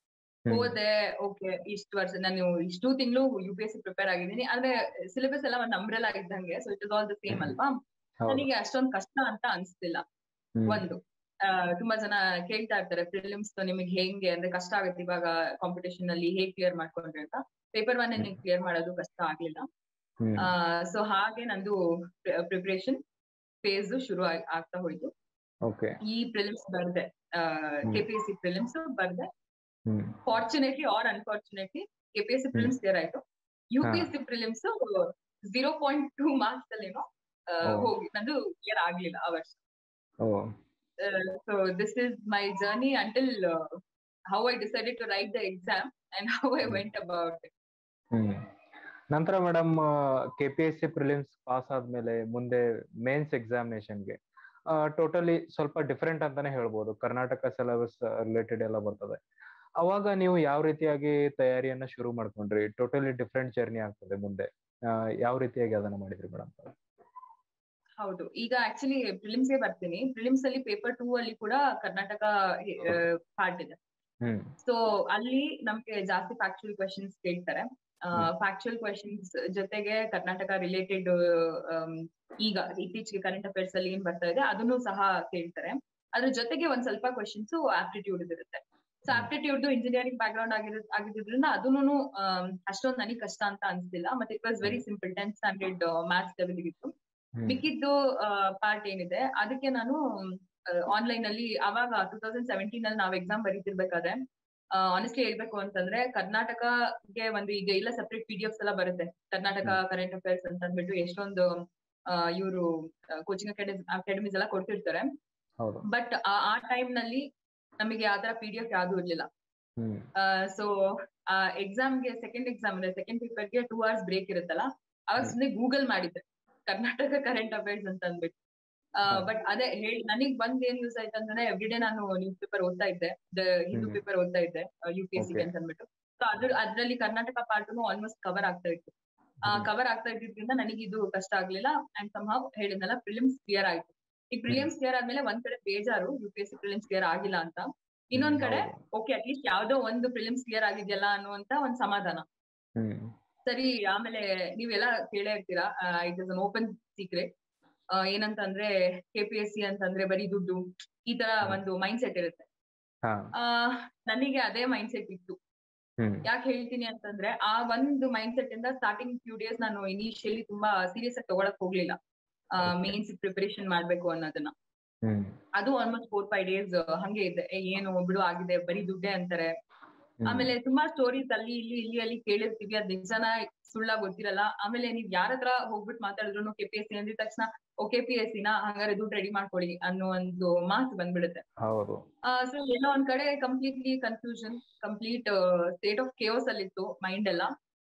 C: ಹೋದೆ ಓಕೆ ಇಷ್ಟು ವರ್ಷ ನಾನು ಇಷ್ಟು ತಿಂಗಳು U P S C prepare ಆಗಿದ್ದೀನಿ ಅಂದ್ರೆ ಸಿಲೆಬಸ್ ಎಲ್ಲ ಒಂದ್ ಅಂಬ್ರೆಲಾ ಇದ್ದಂಗೆ so it is all the same ಅಲ್ವಾ ನನಗೆ ಅಷ್ಟೊಂದ್ ಕಷ್ಟ ಅಂತ ಅನ್ಸ್ತಿಲ್ಲ ಒಂದು ತುಂಬಾ ಜನ ಕೇಳ್ತಾ ಇರ್ತಾರೆ ಫಿಲಿಮ್ಸ್ ನಿಮಗೆ ಹೆಂಗೆ ಅಂದ್ರೆ ಕಷ್ಟ ಆಗುತ್ತೆ ಇವಾಗ ಕಾಂಪಿಟೇಷನ್ ಅಲ್ಲಿ ಹೇಗ್ ಕ್ಲಿಯರ್ ಮಾಡ್ಕೊಂಡ್ರಿ ಅಂತ ಪೇಪರ್ ಒನ್ ನಿಮ್ಗೆ ಕ್ಲಿಯರ್ ಮಾಡೋದು ಕಷ್ಟ ಆಗ್ಲಿಲ್ಲ ಸೊ ಹಾಗೆ ನಂದು ಪ್ರಿಪರೇಷನ್ ಫೇಸ್ ಶುರು ಆಗ್ತಾ ಹೋಯ್ತು ಈ ಪ್ರಿಲಿಮ್ಸ್ ಬರ್ದೆ K P S C prelims ಬರ್ದೆ fortunately or unfortunately K P S C prelims clear ಆಯ್ತು U P S C prelims zero point two marks ಅಲ್ಲೇನೋ ಹೋಗಿ ನಂದು ಕ್ಲಿಯರ್ ಆಗ್ಲಿಲ್ಲ ಆ ವರ್ಷ so this is my journey until how I decided to write the exam and how I went about it
B: ನಂತರ madam K P S C prelims pass ಆದ್ಮೇಲೆ ಮುಂದೆ mains ಎಕ್ಸಾಮಿನೇಷನ್ಗೆ ಟೋಟಲಿ ಸ್ವಲ್ಪ ಡಿಫ್ರೆಂಟ್ ಅಂತಾನೆ ಹೇಳ್ಬೋದು ಕರ್ನಾಟಕ ಸಿಲೆಬಸ್ ರಿಲೇಟೆಡ್ ಎಲ್ಲ ಬರ್ತದೆ ಅವಾಗ ನೀವು ಯಾವ ರೀತಿಯಾಗಿ ತಯಾರಿಯನ್ನ ಶುರು ಮಾಡ್ಕೊಂಡ್ರಿ ಟೋಟಲಿ ಡಿಫ್ರೆಂಟ್ ಜರ್ನಿ ಆಗ್ತದೆ ಮುಂದೆ ಯಾವ ರೀತಿಯಾಗಿ ಅದನ್ನ ಮಾಡಿದ್ರಿ ಮೇಡಮ್
C: ಹೌದು ಈಗ ಆಕ್ಚುಲಿ ಪ್ರಿಲಿಮ್ಸ್ ಗೆ ಬರ್ತೀನಿ ಪ್ರಿಲಿಮ್ಸ್ ಅಲ್ಲಿ ಪೇಪರ್ ಟೂ ಅಲ್ಲಿ ಕೂಡ ಕರ್ನಾಟಕ ಪಾರ್ಟ್ ಇದೆ ಸೊ ಅಲ್ಲಿ ನಮ್ಗೆ ಜಾಸ್ತಿ ಫ್ಯಾಕ್ಚುಯಲ್ ಕ್ವೆಶನ್ಸ್ ಕೇಳ್ತಾರೆ ಫ್ಯಾಕ್ಚುಯಲ್ ಕ್ವೆಶನ್ಸ್ ಜೊತೆಗೆ ಕರ್ನಾಟಕ ರಿಲೇಟೆಡ್ ಈಗ ಇತ್ತೀಚೆಗೆ ಕರೆಂಟ್ ಅಫೇರ್ಸ್ ಅಲ್ಲಿ ಏನ್ ಬರ್ತಾ ಇದೆ ಅದನ್ನು ಸಹ ಕೇಳ್ತಾರೆ ಅದ್ರ ಜೊತೆಗೆ ಒಂದ್ ಸ್ವಲ್ಪ ಕ್ವೆಶನ್ಸ್ ಆಪ್ಟಿಟ್ಯೂಡ್ ಇರುತ್ತೆ so aptitude engineering background ಆಗಿರೋ ಆಗಿದ್ರಿಂದ ಅದನ್ನು ಅಷ್ಟೊಂದು ನನಗೆ ಕಷ್ಟ ಅಂತ ಅನ್ಸ್ತಿಲ್ಲ ಮತ್ತೆ it was very simple tenth standard maths level ಇತ್ತು ಮಿಕ್ಕಿದ್ದು ಪಾರ್ಟ್ ಏನಿದೆ ಅದಕ್ಕೆ ನಾನು ಆನ್ಲೈನ್ ಅಲ್ಲಿ ಅವಾಗ ಟೂ ತೌಸಂಡ್ ಸೆವೆಂಟೀನ್ ಅಲ್ಲಿ ನಾವು ಎಕ್ಸಾಮ್ ಬರೀತಿರ್ಬೇಕಾದ್ರೆ ಆನೆಸ್ಟ್ಲಿ ಹೇಳ್ಬೇಕು ಅಂತಂದ್ರೆ ಕರ್ನಾಟಕಗೆ ಒಂದು ಈಗ ಇಲ್ಲ ಸಪ್ರೇಟ್ ಪಿ ಡಿ ಎಫ್ಸ್ ಎಲ್ಲ ಬರುತ್ತೆ ಕರ್ನಾಟಕ ಕರೆಂಟ್ ಅಫೇರ್ಸ್ ಅಂತ ಅಂದ್ಬಿಟ್ಟು ಎಷ್ಟೊಂದು ಇವರು ಕೋಚಿಂಗ್ ಅಕಾಡೆಮೀಸ್ ಎಲ್ಲ ಕೊಡ್ತಿರ್ತಾರೆ ಬಟ್ ಆ ಟೈಮ್ ನಲ್ಲಿ ನಮಗೆ ಆತರ ಪಿ ಡಿ ಎಫ್ ಯಾವ್ದು ಇರ್ಲಿಲ್ಲ ಸೊ ಎಕ್ಸಾಮ್ಗೆ ಸೆಕೆಂಡ್ ಎಕ್ಸಾಮ್ ಇದೆ ಸೆಕೆಂಡ್ ಪೇಪರ್ಗೆ ಟೂ ಅವರ್ಸ್ ಬ್ರೇಕ್ ಇರುತ್ತಲ್ಲ ಅವಾಗ ಸುಮ್ಮನೆ ಗೂಗಲ್ ಮಾಡಿದ್ದೆ ಕರ್ನಾಟಕ ಕರೆಂಟ್ ಅಫೇರ್ಸ್ ಅಂತ ಅಂದ್ಬಿಟ್ಟು ಬಟ್ ಅದೇ ಹೇಳಿ ನನಗ್ ಬಂದ್ ಏನ್ ಯೂಸ್ ಆಯ್ತು ಅಂದ್ರೆ ಎವ್ರಿಡೇ ನಾನು ನ್ಯೂಸ್ ಪೇಪರ್ ಓದ್ತಾ ಇದ್ದೆ ಹಿಂದೂ ಪೇಪರ್ ಓದ್ತಾ ಇದ್ದೆ ಯು ಪಿ ಎಸ್ ಸಿ ಅಂತ ಅಂದ್ಬಿಟ್ಟು ಸೊ ಅದ್ರ ಅದ್ರಲ್ಲಿ ಕರ್ನಾಟಕ ಪಾರ್ಟ್ ಆಲ್ಮೋಸ್ಟ್ ಕವರ್ ಆಗ್ತಾ ಇತ್ತು ಕವರ್ ಆಗ್ತಾ ಇದ್ದಿದ್ರಿಂದ ನನಗೆ ಇದು ಕಷ್ಟ ಆಗ್ಲಿಲ್ಲ ಅಂಡ್ ಸಂಹಾವ್ ಹೇಳಿದ್ನಲ್ಲ ಪ್ರಿಲಿಮ್ಸ್ ಕ್ಲಿಯರ್ ಆಯ್ತು ಈ ಪ್ರಿಲಿಮ್ಸ್ ಕ್ಲಿಯರ್ ಆದ್ಮೇಲೆ ಒಂದ್ ಕಡೆ ಬೇಜಾರು U P S C prelims clear ಆಗಿಲ್ಲ ಅಂತ ಇನ್ನೊಂದ್ ಕಡೆ ಓಕೆ ಅಟ್ಲೀಸ್ಟ್ ಯಾವ್ದೋ ಒಂದು ಪ್ರಿಲಿಮ್ಸ್ ಕ್ಲಿಯರ್ ಆಗಿದೆಯಲ್ಲ ಅನ್ನುವಂತ ಒಂದ್ ಸಮಾಧಾನ ಸರಿ ಆಮೇಲೆ ನೀವೆಲ್ಲ ಕೇಳೇ ಇರ್ತೀರಾ it is an open secret ಏನಂತ ಅಂದ್ರೆ ಕೆ ಪಿ ಎಸ್ ಸಿ ಅಂತಂದ್ರೆ ಬರೀ ದುಡ್ಡು ಈ ತರ ಒಂದು ಮೈಂಡ್ ಸೆಟ್ ಇರುತ್ತೆ ನನಗೆ ಅದೇ ಮೈಂಡ್ ಸೆಟ್ ಇತ್ತು ಯಾಕೆ ಹೇಳ್ತೀನಿ ಅಂತಂದ್ರೆ ಆ ಒಂದು ಮೈಂಡ್ ಸೆಟ್ ಇಂದ ಸ್ಟಾರ್ಟಿಂಗ್ ಫ್ಯೂ ಡೇಸ್ ನಾನು ಇನಿಷಿಯಲಿ ತುಂಬಾ ಸೀರಿಯಸ್ ಆಗಿ ತಗೊಳಕ್ ಹೋಗ್ಲಿಲ್ಲ ಮೇನ್ಸ್ ಪ್ರಿಪರೇಷನ್ ಮಾಡ್ಬೇಕು ಅನ್ನೋದನ್ನ ಅದು ಆಲ್ಮೋಸ್ಟ್ ಫೋರ್ ಫೈವ್ ಡೇಸ್ ಹಂಗೆ ಇದೆ ಏನು ಬಿಡು ಆಗಿದೆ ಬರೀ ದುಡ್ಡೇ ಅಂತಾರೆ ಆಮೇಲೆ ತುಂಬಾ ಸ್ಟೋರೀಸ್ ಅಲ್ಲಿ ಇಲ್ಲಿ ಇಲ್ಲಿ ಅಲ್ಲಿ ಕೇಳಿರ್ತೀವಿ ಅದ್ ನಿಜನ ಸುಳ್ಳ ಗೊತ್ತಿರಲ್ಲ ಆಮೇಲೆ ನೀವ್ ಯಾರ ಹತ್ರ ಹೋಗ್ಬಿಟ್ಟು ಮಾತಾಡಿದ್ರು ಕೆ ಪಿ ಎಸ್ ಸಿ ಅಂದಿದ ತಕ್ಷಣ ಓ ಕೆ ಪಿ ಎಸ್ ಸಿನ ಹಂಗಾರೆ ದುಡ್ಡು ರೆಡಿ ಮಾಡ್ಕೊಳ್ಳಿ ಅನ್ನೋ ಒಂದು ಮಾತು ಬಂದ್ಬಿಡುತ್ತೆ ಸೊ ಎಲ್ಲೋ ಒಂದ್ ಕಡೆ completely confusion complete state of chaos ಅಲ್ಲಿ ಇತ್ತು ಮೈಂಡ್ ಎಲ್ಲ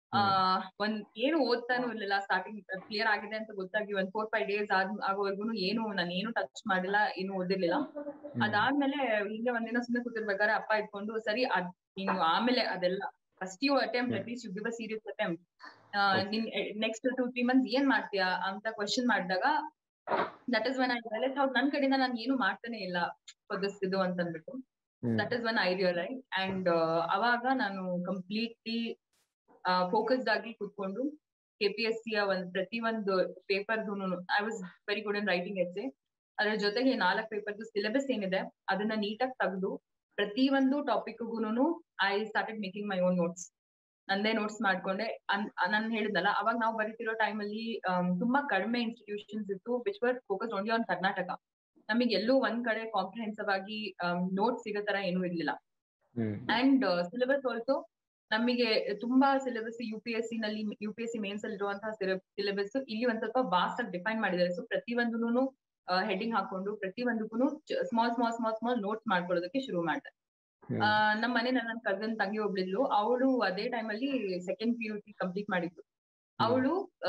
C: ಒಂದ್ ಏನು ಓದ್ತಾನು ಇರ್ಲಿಲ್ಲ ಸ್ಟಾರ್ಟಿಂಗ್ ಕ್ಲಿಯರ್ ಆಗಿದೆ ಅಂತ ಗೊತ್ತಾಗಿ ಒಂದ್ ಫೋರ್ ಫೈವ್ ಡೇಸ್ ಆದ್ ಆಗೋವರೆಗೂ ಏನು ನಾನು ಏನು ಟಚ್ ಮಾಡಿಲ್ಲ ಏನು ಓದಿರ್ಲಿಲ್ಲ ಅದಾದ್ಮೇಲೆ ಹಿಂಗೆ ಒಂದಿನ ಸುಮ್ಮನೆ ಕೂತಿರ್ಬೇಕಾದ್ರೆ ಅಪ್ಪ ಇಟ್ಕೊಂಡು ಸರಿ ಅದ್ ನೀನು ಆಮೇಲೆ ಅದೆಲ್ಲ first you attempt at least you give a serious attempt ನಿನ್ ನೆಕ್ಸ್ಟ್ ಟೂ ತ್ರೀ ಮಂತ್ಸ್ ಏನ್ ಮಾಡ್ತೀಯಾ ಅಂತ ಕ್ವಶನ್ ಮಾಡಿದಾಗ that is one I realise ಹೌದು ನನ್ ಕಡೆಯಿಂದ ನಾನು ಏನು ಮಾಡ್ತಾನೆ ಇಲ್ಲ ಇದು ಅಂತ ಅಂದ್ಬಿಟ್ಟು that is one I realise and ಅವಾಗ ನಾನು ಕಂಪ್ಲೀಟ್ಲಿ ಫೋಕಸ್ಡ್ ಆಗಿ ಕುತ್ಕೊಂಡು ಕೆ ಪಿ ಎಸ್ ಸಿಯ ಒಂದ್ ಪ್ರತಿ ಒಂದು ಪೇಪರ್ದು I was very good in writing essay ಅದ್ರ ಜೊತೆಗೆ ನಾಲ್ಕು ಪೇಪರ್ದು ಸಿಲೆಬಸ್ ಏನಿದೆ ಅದನ್ನ ನೀಟಾಗಿ ತೆಗೆದು ಪ್ರತಿ ಒಂದು ಟಾಪಿಕ್ಗೂನು I started making my own notes ನಂದೇ ನೋಟ್ಸ್ ಮಾಡ್ಕೊಂಡೆ ನಾನು ಹೇಳಿದ್ನಲ್ಲ ಅವಾಗ ನಾವು ಬರೀತಿರೋ ಟೈಮ್ ಅಲ್ಲಿ ತುಂಬಾ ಕಡಿಮೆ ಇನ್ಸ್ಟಿಟ್ಯೂಷನ್ಸ್ ಇತ್ತು which were focus only on Karnataka ನಮಗೆ ಎಲ್ಲೂ ಒಂದ್ ಕಡೆ ಕಾಂಪ್ರಿಹೆನ್ಸಿವ್ ಆಗಿ ನೋಟ್ಸ್ ಸಿಗೋ ತರ ಏನೂ ಇರ್ಲಿಲ್ಲ ಅಂಡ್ ಸಿಲೆಬಸ್ ಆಲ್ಸೋ ನಮಗೆ ತುಂಬಾ syllabus U P S C ನಲ್ಲಿ U P S C mains ಅಲ್ಲಿ ಇರುವಂತಹ ಸಿಲೆಬಸ್ ಇಲ್ಲಿ ಒಂದ್ ಸ್ವಲ್ಪ ವಾಸ್ಟ್ ಆಗಿ ಡಿಫೈನ್ ಮಾಡಿದ್ದಾರೆ ಸೊ ಪ್ರತಿ ಒಂದೂನು ಹೆಡ್ಡಿಂಗ್ ಹಾಕೊಂಡು ಪ್ರತಿ ಒಂದಕ್ಕೂ small small small small notes ಮಾಡ್ಕೊಳ್ಳೋದಕ್ಕೆ ಶುರು ಮಾಡಿದೆ ನಮ್ಮ ಮನೆ ನನ್ನ ಕಸನ್ ತಂಗಿ ಒಬ್ಳಿದ್ಲು ಅವಳು ಅದೇ ಟೈಮ್ ಅಲ್ಲಿ second P U C complete ಮಾಡಿದ್ಲು ಅವಳು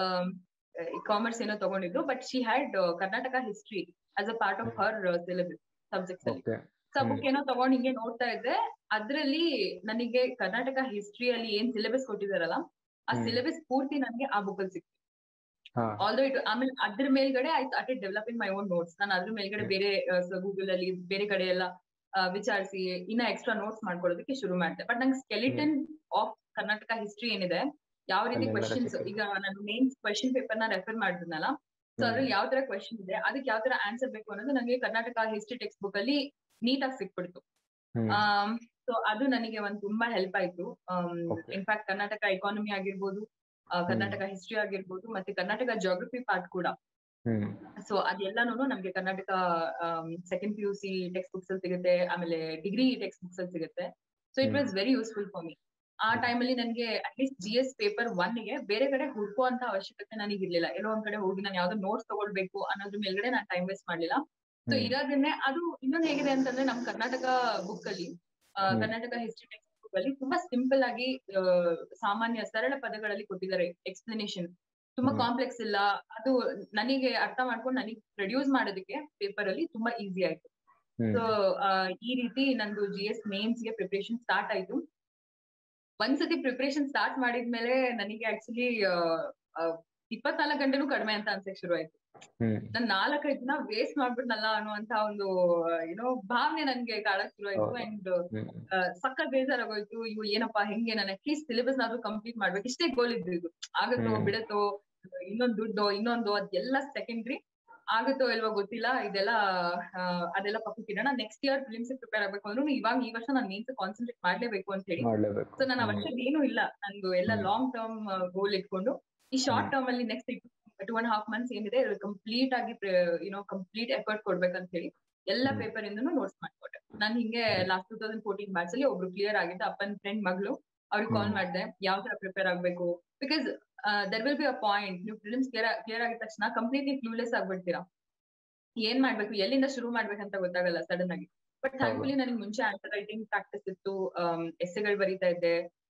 C: ಕಾಮರ್ಸ್ ಏನೋ ತಗೊಂಡಿದ್ರು but she had Karnataka history as a part of her syllabus subjects ಅಲ್ಲಿ ಸೊ ಬುಕ್ ಏನೋ ತಗೊಂಡ್ ಹಿಂಗೆ ನೋಡ್ತಾ ಇದ್ದೆ ಅದ್ರಲ್ಲಿ ನನಗೆ ಕರ್ನಾಟಕ ಹಿಸ್ಟ್ರಿಯಲ್ಲಿ ಏನ್ ಸಿಲೆಬಸ್ ಕೊಟ್ಟಿದಾರಲ್ಲ ಆ ಸಿಲೆಬಸ್ ಪೂರ್ತಿ ನನಗೆ ಆ ಬುಕ್ ಅಲ್ಲಿ ಸಿಕ್ತು ಆಲ್ದೋ ಇಟ್ ಆಮೇಲೆ ಅದ್ರ ಮೇಲ್ಗಡೆ I started developing my own notes ನಾನು ಅದ್ರ ಮೇಲ್ಗಡೆ ಬೇರೆ ಗೂಗಲ್ ಅಲ್ಲಿ ಬೇರೆ ಕಡೆ ಎಲ್ಲ ವಿಚಾರಿಸಿ ಇನ್ನ ಎಕ್ಸ್ಟ್ರಾ ನೋಟ್ಸ್ ಮಾಡ್ಕೊಳ್ಳೋದಕ್ಕೆ ಶುರು ಮಾಡಿದೆ ಬಟ್ ನಂಗೆ ಸ್ಕೆಲಿಟನ್ ಆಫ್ ಕರ್ನಾಟಕ ಹಿಸ್ಟ್ರಿ ಏನಿದೆ ಯಾವ ರೀತಿ
B: ಅಲ್ಲಿಂದ
C: ಕ್ವಶನ್ಸ್
B: ಸಿಕ್ಕಿದೆ.
C: ಈಗ ನಾನು ಮೇನ್ ಕ್ವಶನ್ ಪೇಪರ್ ನ ರೆಫರ್ ಮಾಡಿದ್ನಲ್ಲ ಸೊ ಅದ್ರಲ್ಲಿ ಯಾವ ತರ ಕ್ವಶನ್ ಇದೆ ಅದಕ್ಕೆ ಯಾವ ತರ ಆನ್ಸರ್ ಬೇಕು ಅನ್ನೋದು ನನಗೆ ಕರ್ನಾಟಕ ಹಿಸ್ಟ್ರಿ ಟೆಕ್ಸ್ಟ್ ಬುಕ್ ಅಲ್ಲಿ ನೀಟಾಗಿ ಸಿಕ್ಬಿಡ್ತು
B: ಹ್ಮ್
C: ಸೊ ಅದು ನನಗೆ ಒಂದ್ ತುಂಬಾ ಹೆಲ್ಪ್ ಆಯ್ತು
B: Okay.
C: ಇನ್ಫ್ಯಾಕ್ಟ್ ಕರ್ನಾಟಕ ಎಕಾನಮಿ ಆಗಿರ್ಬೋದು ಆ, ಕರ್ನಾಟಕ ಹಿಸ್ಟ್ರಿ ಆಗಿರ್ಬೋದು ಮತ್ತೆ ಕರ್ನಾಟಕ ಜೋಗ್ರಫಿ ಪಾರ್ಟ್ ಕೂಡ
B: ಹ್ಮ್
C: ಸೊ ಅದೆಲ್ಲಾನು ನಮ್ಗೆ Karnataka second P U C text books ಅಲ್ಲಿ ಸಿಗುತ್ತೆ ಆಮೇಲೆ ಡಿಗ್ರಿ ಟೆಕ್ಸ್ಟ್ ಬುಕ್ಸ್ ಅಲ್ಲಿ ಸಿಗುತ್ತೆ so it
B: hmm.
C: Was very useful for me ಆ time ಅಲ್ಲಿ ನನಗೆ at least G S paper one ಗೆ ಬೇರೆ ಕಡೆ ಹುಡುಕುವಂತ ಅವಶ್ಯಕತೆ ನನಗೆ ಇರ್ಲಿಲ್ಲ ಎಲ್ಲೋ ಒಂದ್ ಕಡೆ ಹೋಗಿ ನಾನು ಯಾವ್ದೋ ನೋಟ್ಸ್ ತಗೊಳ್ಬೇಕು ಅನ್ನೋದ್ರ ಮೇಲ್ಗಡೆ ನಾನು ಟೈಮ್ ವೇಸ್ಟ್ ಮಾಡ್ಲಿಲ್ಲ ಸೊ
B: ಹ್ಮ್.
C: ಇರೋದನ್ನೇ ಅದು ಇನ್ನೊಂದು ಹೇಗಿದೆ ಅಂತಂದ್ರೆ ನಮ್ ಕರ್ನಾಟಕ ಬುಕ್ ಅಲ್ಲಿ ಆ,
B: hmm.
C: Karnataka history text book ಅಲ್ಲಿ ತುಂಬಾ ಸಿಂಪಲ್ ಆಗಿ ಆ, ಸಾಮಾನ್ಯ ಸರಳ ಪದಗಳಲ್ಲಿ ಕೊಟ್ಟಿದ್ದಾರೆ ಎಕ್ಸ್ಪ್ಲನೇಷನ್ ತುಂಬಾ
B: ಹ್ಮ್.
C: ಕಾಂಪ್ಲೆಕ್ಸ್ ಇಲ್ಲ ಅದು ನನಗೆ ಅರ್ಥ ಮಾಡ್ಕೊಂಡು ನನಗೆ ಪ್ರೊಡ್ಯೂಸ್ ಮಾಡೋದಕ್ಕೆ ಪೇಪರ್ ಅಲ್ಲಿ ತುಂಬಾ ಈಸಿ ಆಯ್ತು
B: ಹ್ಮ್
C: ಸೊ ಈ ರೀತಿ ನಂದು ಜಿ ಎಸ್ ಮೇನ್ಸ್ ಗೆ ಪ್ರಿಪರೇಷನ್ ಸ್ಟಾರ್ಟ್ ಆಯ್ತು ಒಂದ್ಸತಿ ಪ್ರಿಪರೇಷನ್ ಸ್ಟಾರ್ಟ್ ಮಾಡಿದ್ಮೇಲೆ ನನಗೆ ಆಕ್ಚುಲಿ ಇಪ್ಪತ್ನಾಲ್ಕು ಗಂಟೆನೂ ಕಡಿಮೆ ಅಂತ ಅನ್ಸಕ್ ಶುರು ಆಯ್ತು
B: ಹ್ಮ್
C: ನಾನ್ ನಾಲ್ಕೈದು ದಿನ ವೇಸ್ಟ್ ಮಾಡ್ಬಿಟ್ನಲ್ಲ ಅನ್ನುವಂತ ಒಂದು ಏನೋ ಭಾವನೆ ನನ್ಗೆ ಕಾಡಕ್ ಶುರು ಆಯ್ತು
B: ಹೌದು.
C: ಅಂಡ್
B: ಹ್ಮ್
C: ಸಕ್ಕ ಬೇಜಾರಾಗೋಯ್ತು ಇವು ಏನಪ್ಪಾ ಹೆಂಗೆ ನಾನು ಅಟ್ಲೀಸ್ಟ್ ಸಿಲೆಬಸ್ ನಾದ್ರೂ ಕಂಪ್ಲೀಟ್ ಮಾಡ್ಬೇಕು ಇಷ್ಟೇ ಗೋಲ್ ಇದ್ದು ಆಗತ್ತೋ
B: ಹ್ಮ್.
C: ಬಿಡತ್ತೋ ಇನ್ನೊಂದ್ ದುಡ್ಡು ಇನ್ನೊಂದು ಅದೆಲ್ಲ ಸೆಕೆಂಡ್ರಿ ಆಗುತ್ತೋ ಇಲ್ವೋ ಗೊತ್ತಿಲ್ಲ ಇದೆಲ್ಲ ಆ, ಅದೆಲ್ಲ ಪಕ್ಕಕ್ಕೆ ಇಡೋಣ ನೆಕ್ಸ್ಟ್ ಇಯರ್ ಫಿಲಿಮ್ಸ್ ಪ್ರಿಪೇರ್ ಆಗ್ಬೇಕು ಅಂದ್ರೂ ಇವಾಗ ಈ ವರ್ಷ ನಾನು ಮೇನ್ಸ್ ಕಾನ್ಸಂಟ್ರೇಟ್ ಮಾಡ್ಲೇಬೇಕು ಅಂತ ಹೇಳಿ
B: ಮಾಡ್ಲೇಬೇಕು
C: ಸೊ ನನ್ನ
B: ಹ್ಮ್.
C: ವರ್ಷದ ಏನು ಇಲ್ಲ ನಂದು ಎಲ್ಲ
B: ಹ್ಮ್.
C: ಲಾಂಗ್ ಟರ್ಮ್ ಗೋಲ್ ಇಟ್ಕೊಂಡು ಈ ಶಾರ್ಟ್
B: ಹ್ಮ್.
C: ಟರ್ಮ್ ಅಲ್ಲಿ next two and half months ಏನಿದೆ ಕಂಪ್ಲೀಟ್ ಆಗಿ ಯುನೋ ಕಂಪ್ಲೀಟ್ ಎಫರ್ಟ್ ಕೊಡ್ಬೇಕಂತ ಹೇಳಿ ಎಲ್ಲ
B: ಹ್ಮ್.
C: ಪೇಪರ್ ಇಂದನು ನೋಟ್ಸ್ ಮಾಡ್ಕೊಟ್ಟೆ ನಾನು ಹಿಂಗೆ last two thousand fourteen batch ಅಲ್ಲಿ ಒಬ್ರು ಕ್ಲಿಯರ್ ಆಗಿದ್ದ ಅಪ್ಪನ್ ಫ್ರೆಂಡ್ ಮಗಳು ಅವ್ರಿಗೆ ಕಾಲ್
B: ಹ್ಮ್.
C: ಮಾಡಿದೆ ಯಾವ ತರ ಪ್ರಿಪೇರ್ ಆಗ್ಬೇಕು because there will be a point ನೀವು ಫಿಲ್ಮ್ಸ್ ಕ್ಲಿಯರ್ ಕ್ಲಿಯರ್ ಆಗಿದ ತಕ್ಷಣ ಕಂಪ್ಲೀಟ್ಲಿ ಕ್ಲೂಲೆಸ್ ಆಗ್ಬಿಡ್ತೀರಾ ಏನ್ ಮಾಡ್ಬೇಕು ಎಲ್ಲಿಂದ ಶುರು ಮಾಡ್ಬೇಕಂತ ಗೊತ್ತಾಗಲ್ಲ ಸಡನ್ ಆಗಿ ಬಟ್ ಥ್ಯಾಂಕ್ಫುಲಿ ನನಗೆ ಮುಂಚೆ ಆನ್ಸರ್ ರೈಟಿಂಗ್ ಪ್ರಾಕ್ಟೀಸ್ ಇತ್ತು ಎಸ್ಸೆಗಳು ಬರೀತಾ ಇದ್ದೆ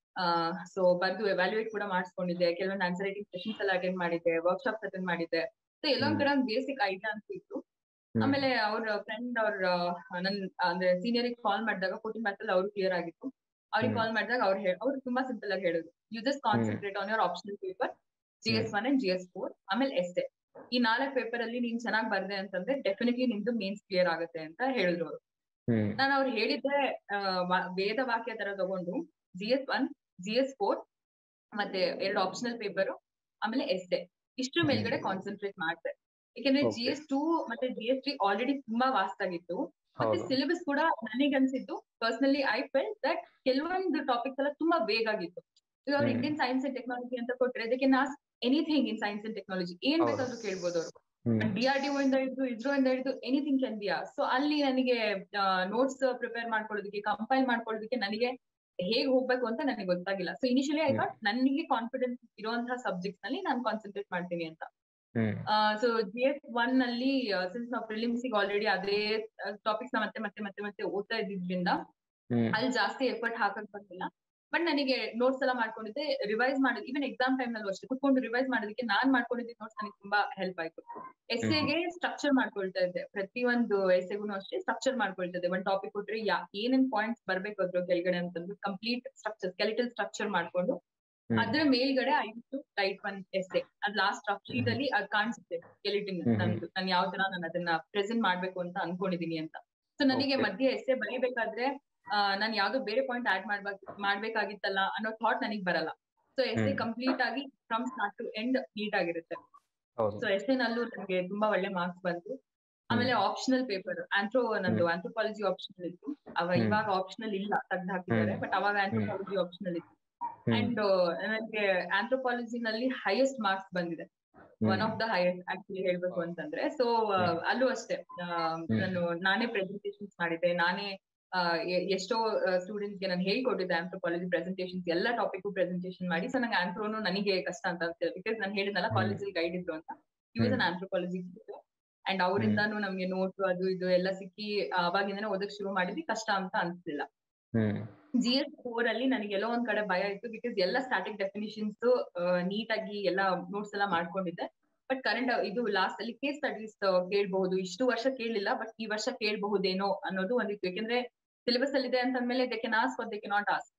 C: ಸೊ ಬರ್ದು ಎವ್ಯಾಲ್ಯೂಯೇಟ್ ಕೂಡ ಮಾಡಿಸ್ಕೊಂಡಿದ್ದೆ ಕೆಲವೊಂದು ಆನ್ಸರ್ ರೈಟಿಂಗ್ ಸೆಷನ್ಸ್ ಎಲ್ಲ ಅಟೆಂಡ್ ಮಾಡಿದ್ದೆ ವರ್ಕ್ಶಾಪ್ಸ್ ಅಟೆಂಡ್ ಮಾಡಿದ್ದೆ ಸೊ ಎಲ್ಲೊಂದ್
B: ಹ್ಮ್.
C: ಕಡೆ ಒಂದು ಬೇಸಿಕ್ ಐಡಿಯಾ ಅಂತ ಇತ್ತು
B: ಹ್ಮ್.
C: ಆಮೇಲೆ ಅವ್ರ ಫ್ರೆಂಡ್ ಅವ್ರ ನನ್ ಅಂದ್ರೆ ಸೀನಿಯರ್ ಕಾಲ್ ಮಾಡಿದಾಗ ಫೋರ್ಟೀನ್ ಬ್ಯಾಚ್ ಅಲ್ಲಿ ಅವ್ರು ಕ್ಲಿಯರ್ ಆಗಿತ್ತು ಅವ್ರಿಗೆ
B: ಹ್ಮ್.
C: ಕಾಲ್ ಮಾಡಿದಾಗ ಅವ್ರು ಹೇಳ ಅವ್ರು ತುಂಬಾ ಸಿಂಪಲ್ ಆಗಿ ಹೇಳೋದು you just concentrate on your optional paper G S one and G S four ಆಮೇಲೆ ಎಸ್ ಎ ಈ ನಾಲ್ಕು ಪೇಪರ್ ಅಲ್ಲಿ ನೀನ್ ಚೆನ್ನಾಗಿ ಬರ್ದೆ ಅಂತಂದ್ರೆ ಡೆಫಿನೆಟ್ಲಿ ನಿಮ್ದು ಮೇನ್ಸ್ ಕ್ಲಿಯರ್ ಆಗುತ್ತೆ ಅಂತ ಹೇಳಿದ್ರು ಅವರು
B: ಹ್ಮ್
C: ನಾನು ಅವ್ರು ಹೇಳಿದ್ದೆ ಆ, ವಾ- ವೇದ ವಾಕ್ಯ ತರ ತಗೊಂಡು G S one G S four ಮತ್ತೆ ಎರಡು ಆಪ್ಷನಲ್ ಪೇಪರ್ ಆಮೇಲೆ ಎಸ್ ಎ ಇಷ್ಟ್ರ ಮೇಲ್ಗಡೆ ಕಾನ್ಸಂಟ್ರೇಟ್ ಮಾಡ್ದೆ ಯಾಕೆಂದ್ರೆ ಜಿ
B: Okay.
C: ಎಸ್ ಟೂ ಮತ್ತೆ ಜಿ ಎಸ್ ತ್ರೀ ಆಲ್ರೆಡಿ ತುಂಬಾ ವಾಸ್ಟ್ ಆಗಿತ್ತು ಮತ್ತೆ
B: ಹೌದು
C: ಸಿಲೆಬಸ್ ಕೂಡ ನನಗನ್ಸಿದ್ದು ಪರ್ಸನಲಿ ಐ ಫೆಲ್ ದಟ್ ಕೆಲವೊಂದು ಟಾಪಿಕ್ಸ್ ಎಲ್ಲ ತುಂಬಾ ಬೇಗ ಆಗಿತ್ತು ಈಗ ಅವ್ರು
B: hmm.
C: Indian science and technology ಅಂತ ಕೊಟ್ರೆ ಅದಕ್ಕೆ ನಾಸ್ anything in science and technology ಏನ್
B: ಹೌದು.
C: ಬೇಕಾದ್ರೂ ಕೇಳ್ಬೋದು ಅವ್ರು
B: ಹ್ಮ್
C: ಡಿ ಆರ್ ಡಿ ಇಂದ ಹಿಡಿದು ಇಸ್ರೋ ಇಂದ ಹಿಡಿದು ಎನಿಥಿಂಗ್ ಕ್ಯಾನ್ ಬಿ ಸೊ ಅಲ್ಲಿ ನನಗೆ ನೋಟ್ಸ್ ಪ್ರಿಪೇರ್ ಮಾಡ್ಕೊಳ್ಳೋದಕ್ಕೆ ಕಂಪೈಲ್ ಮಾಡ್ಕೊಳ್ಳೋದಕ್ಕೆ ನನಗೆ ಹೇಗ್ ಹೋಗ್ಬೇಕು ಅಂತ ನನಗೆ ಗೊತ್ತಾಗಿಲ್ಲ so initially I
B: hmm.
C: Thought ನನಗೆ ಕಾನ್ಫಿಡೆನ್ಸ್ ಇರುವಂತಹ ಸಬ್ಜೆಕ್ಟ್ಸ್ ನಲ್ಲಿ ನಾನು ಕಾನ್ಸಂಟ್ರೇಟ್ ಮಾಡ್ತೀನಿ ಅಂತ
B: hmm
C: so G S one ನಲ್ಲಿ ಸಿನ್ಸ್ ನಾವು ಪ್ರಿಲಿಮ್ಸ್ ಆಲ್ರೆಡಿ ಅದೇ ಟಾಪಿಕ್ಸ್ ನ ಮತ್ತೆ ಮತ್ತೆ ಮತ್ತೆ ಮತ್ತೆ ಓದ್ತಾ ಇದ್ದಿದ್ರಿಂದ
B: ಹ್ಮ್
C: ಅಲ್ಲಿ ಜಾಸ್ತಿ ಎಫರ್ಟ್ ಹಾಕಕ್ ಬಂದಿಲ್ಲ ಬಟ್ ನನಗೆ ನೋಟ್ಸ್ ಎಲ್ಲ ಮಾಡ್ಕೊಂಡಿದ್ದೆ ರಿವೈಸ್ ಮಾಡೋದು ಈವನ್ ಎಕ್ಸಾಮ್ ಟೈಮ್ ನಲ್ಲೂ ಅಷ್ಟೇ ಕುತ್ಕೊಂಡು ರಿವೈಸ್ ಮಾಡೋದಕ್ಕೆ ನಾನ್ ಮಾಡ್ಕೊಂಡಿದ್ದ ನೋಟ್ಸ್ ನನಗೆ ತುಂಬಾ ಹೆಲ್ಪ್ ಆಯ್ತು ಎಸ್ಸೆಗೆ ಸ್ಟ್ರಕ್ಚರ್ ಮಾಡ್ಕೊಳ್ತಾ ಇದ್ದೆ ಪ್ರತಿ ಒಂದು ಎಸ್ಸೆಗೂ ಅಷ್ಟೇ ಸ್ಟ್ರಕ್ಚರ್ ಮಾಡ್ಕೊಳ್ತಾ ಇದ್ದೆ ಒಂದ್ ಟಾಪಿಕ್ ಕೊಟ್ರೆ ಯಾ ಏನೇನ್ ಪಾಯಿಂಟ್ಸ್ ಬರ್ಬೇಕು ಅದ್ರ ಕೆಳಗಡೆ ಅಂತಂದು ಕಂಪ್ಲೀಟ್ ಸ್ಟ್ರಕ್ಚರ್ ಸ್ಕೆಲಿಟಲ್ ಸ್ಟ್ರಕ್ಚರ್ ಮಾಡ್ಕೊಂಡು
B: ಹ್ಮ್.
C: ಅದ್ರ ಮೇಲ್ಗಡೆ I to write one essay ಅದ್ ಲಾಸ್ಟ್ ಶೀಟ್ ಅಲ್ಲಿ ಅದ್ ಕಾಣಿಸುತ್ತೆ ಸ್ಕೆಲಿಟನ್
B: ಹ್ಮ್.
C: ನಂದು ನಾನು ಯಾವ ತರ ನಾನು ಅದನ್ನ ಪ್ರೆಸೆಂಟ್ ಮಾಡ್ಬೇಕು ಅಂತ ಅನ್ಕೊಂಡಿದೀನಿ ಅಂತ ಸೊ ನನಗೆ
B: Okay.
C: ಮಧ್ಯೆ ಎಸ್ಸೆ ಬರೀಬೇಕಾದ್ರೆ ನಾನು ಯಾವ್ದೋ ಬೇರೆ ಪಾಯಿಂಟ್ ಆಡ್ ಮಾಡ್ಬೇಕು ಮಾಡ್ಬೇಕಾಗಿತ್ತಲ್ಲ ಅನ್ನೋ ಥಾಟ್ ನನಗೆ ಬರಲ್ಲ ಸೊ ಎಸ್ಸೆ
B: ಹ್ಮ್.
C: ಕಂಪ್ಲೀಟ್ ಆಗಿ from start to end neat ಆಗಿರುತ್ತೆ
B: ಹೌದು
C: ಸೊ ಎಸ್ಸೆ ನಲ್ಲೂ ನನಗೆ ತುಂಬಾ ಒಳ್ಳೆ ಮಾರ್ಕ್ಸ್ ಬಂತು ಆಮೇಲೆ ಆಪ್ಷನಲ್ ಪೇಪರ್ ಆಂಥ್ರೋ ನಂದು ಆಂಥ್ರೋಪಾಲಜಿ ಆಪ್ಷನಲ್ ಇತ್ತು ಅವ
B: ಹ್ಮ್.
C: ಇವಾಗ ಆಪ್ಷನಲ್ ಇಲ್ಲ ತೆಗ್ದು ಹಾಕಿದ್ದಾರೆ
B: ಹ್ಮ್.
C: ಬಟ್ ಅವಾಗ ಆಂಥ್ರೋಪಾಲಜಿ ಆಪ್ಷನಲ್ ಇತ್ತು
B: ಹ್ಮ್.
C: ಅಂಡ್ ನನಗೆ ಆಂಥ್ರೋಪಾಲಜಿ ನಲ್ಲಿ ಹೈಯೆಸ್ಟ್ ಮಾರ್ಕ್ಸ್ ಬಂದಿದೆ
B: hmm.
C: One of the highest actually ಹೇಳ್ಬೇಕು ಅಂತಂದ್ರೆ ಸೊ
B: ಹ್ಮ್.
C: ಅಲ್ಲೂ ಅಷ್ಟೇ ಆ, ನಾನು ನಾನೇ ಪ್ರೆಸೆಂಟೇಷನ್ಸ್ ಮಾಡಿದ್ದೆ ನಾನೇ ಆ, ಎ- ಎಷ್ಟೋ ಸ್ಟೂಡೆಂಟ್ಸ್ ಗೆ ನಾನು ಹೇಳ್ಕೊಟ್ಟಿದ್ದೆ ಆಂಥ್ರೋಪಾಲಜಿ ಪ್ರೆಸೆಂಟೇಷನ್ಸ್ ಎಲ್ಲ ಟಾಪಿಕ್ ಪ್ರೆಸೆಂಟೇಷನ್ ಮಾಡಿ ಸೊ ನಂಗೆ ಆಂಥ್ರೋನು ನನಗೆ ಕಷ್ಟ ಅಂತ ಅನ್ಸಿಲ್ಲ ಬಿಕಾಸ್ ನಾನು ಹೇಳಿದ್ನಲ್ಲ
B: ಹ್ಮ್.
C: ಕಾಲೇಜಲ್ಲಿ ಗೈಡ್ ಇದ್ರು ಅಂತ ಯೂಸ್ ಅನ್ ಆಂಥ್ರೋಪಾಲಜಿ ಅಂಡ್ ಅವರಿಂದಾನು ನಮ್ಗೆ ನೋಟ್ಸ್ ಅದು ಇದು ಎಲ್ಲ ಸಿಕ್ಕಿ ಅವಾಗಿಂದನೇ ಓದಕ್ ಶುರು ಮಾಡಿದ್ವಿ ಕಷ್ಟ ಅಂತ ಅನ್ಸ್ಲಿಲ್ಲ
B: ಹ್ಮ್
C: ಜಿ ಎಸ್ ಫೋರ್ ಅಲ್ಲಿ ನನಗೆ ಎಲ್ಲೋ ಒಂದ್ ಕಡೆ ಭಯ ಇತ್ತು ಬಿಕಾಸ್ ಎಲ್ಲ ಸ್ಟಾಟಿಕ್ ಡೆಫಿನಿಷನ್ಸ್ ನೀಟಾಗಿ ಎಲ್ಲ ನೋಟ್ಸ್ ಎಲ್ಲ ಮಾಡ್ಕೊಂಡಿದ್ದೆ ಬಟ್ ಕರೆಂಟ್ ಇದು ಲಾಸ್ಟ್ ಅಲ್ಲಿ ಕೇಸ್ ಸ್ಟಡೀಸ್ ಕೇಳಬಹುದು ಇಷ್ಟು ವರ್ಷ ಕೇಳಲಿಲ್ಲ ಬಟ್ ಈ ವರ್ಷ ಕೇಳಬಹುದೇನೋ ಅನ್ನೋದು ಒಂದಿತ್ತು ಯಾಕೆಂದ್ರೆ ಸಿಲೆಬಸ್ ಅಲ್ಲಿ ಇದೆ ಅಂತಂದ್ಮೇಲೆ they can ask they can not ask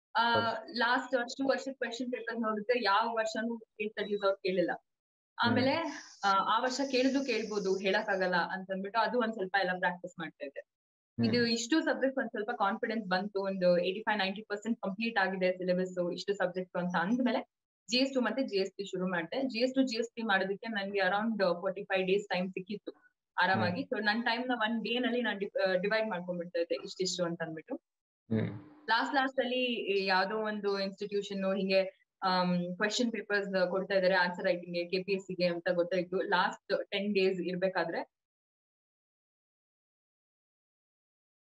C: last ಅಷ್ಟು ವರ್ಷದ ಕ್ವೆಶನ್ ಪೇಪರ್ ನೋಡಿದ್ರೆ ಯಾವ ವರ್ಷನೂ ಕೇಸ್ ಸ್ಟಡೀಸ್ ಅವ್ರು ಕೇಳಿಲ್ಲ ಆಮೇಲೆ ಆ, ಆ ವರ್ಷ ಕೇಳಿದ್ರು ಕೇಳ್ಬೋದು ಹೇಳಕ್ ಆಗಲ್ಲ ಅಂತ ಅಂದ್ಬಿಟ್ಟು ಅದು ಒಂದ್ ಸ್ವಲ್ಪ ಎಲ್ಲ ಪ್ರಾಕ್ಟೀಸ್ ಮಾಡ್ತಾ ಇದ್ದೆ ಇದು ಇಷ್ಟು ಸಬ್ಜೆಕ್ಟ್ ಒಂದ್ ಸ್ವಲ್ಪ ಕಾನ್ಫಿಡೆನ್ಸ್ ಬಂತು ಒಂದು eighty five ninety percent complete ಆಗಿದೆ ಸಿಲೆಬಸ್ ಇಷ್ಟು ಸಬ್ಜೆಕ್ಟ್ ಅಂತ ಅಂದ್ಮೇಲೆ ಜಿ ಎಸ್ ಟು ಮತ್ತೆ ಜಿ ಎಸ್ ಟಿ ಶುರು ಮಾಡಿದೆ G S two G S three ಮಾಡೋದಕ್ಕೆ ನನ್ಗೆ around forty five days time ಸಿಕ್ಕಿತ್ತು ಆರಾಮಾಗಿ ಸೊ ನನ್ನ ಟೈಮ್ ನ ಒನ್ ಡೇ ನಲ್ಲಿ ನಾನು ಡಿವೈಡ್ ಮಾಡ್ಕೊಂಡ್ಬಿಡ್ತಾ ಇದ್ದೆ ಇಷ್ಟಿಷ್ಟು ಅಂತ ಅಂದ್ಬಿಟ್ಟು ಲಾಸ್ಟ್ ಲಾಸ್ಟ್ ಅಲ್ಲಿ ಯಾವ್ದೋ ಒಂದು ಇನ್ಸ್ಟಿಟ್ಯೂಷನ್ ಹಿಂಗೆ ಕ್ವೆಶನ್ ಪೇಪರ್ಸ್ ಕೊಡ್ತಾ ಇದಾರೆ answer writing K P S ಗೆ ಅಂತ ಗೊತ್ತಾಯ್ತು ಲಾಸ್ಟ್ ಟೆನ್ ಡೇಸ್ ಇರ್ಬೇಕಾದ್ರೆ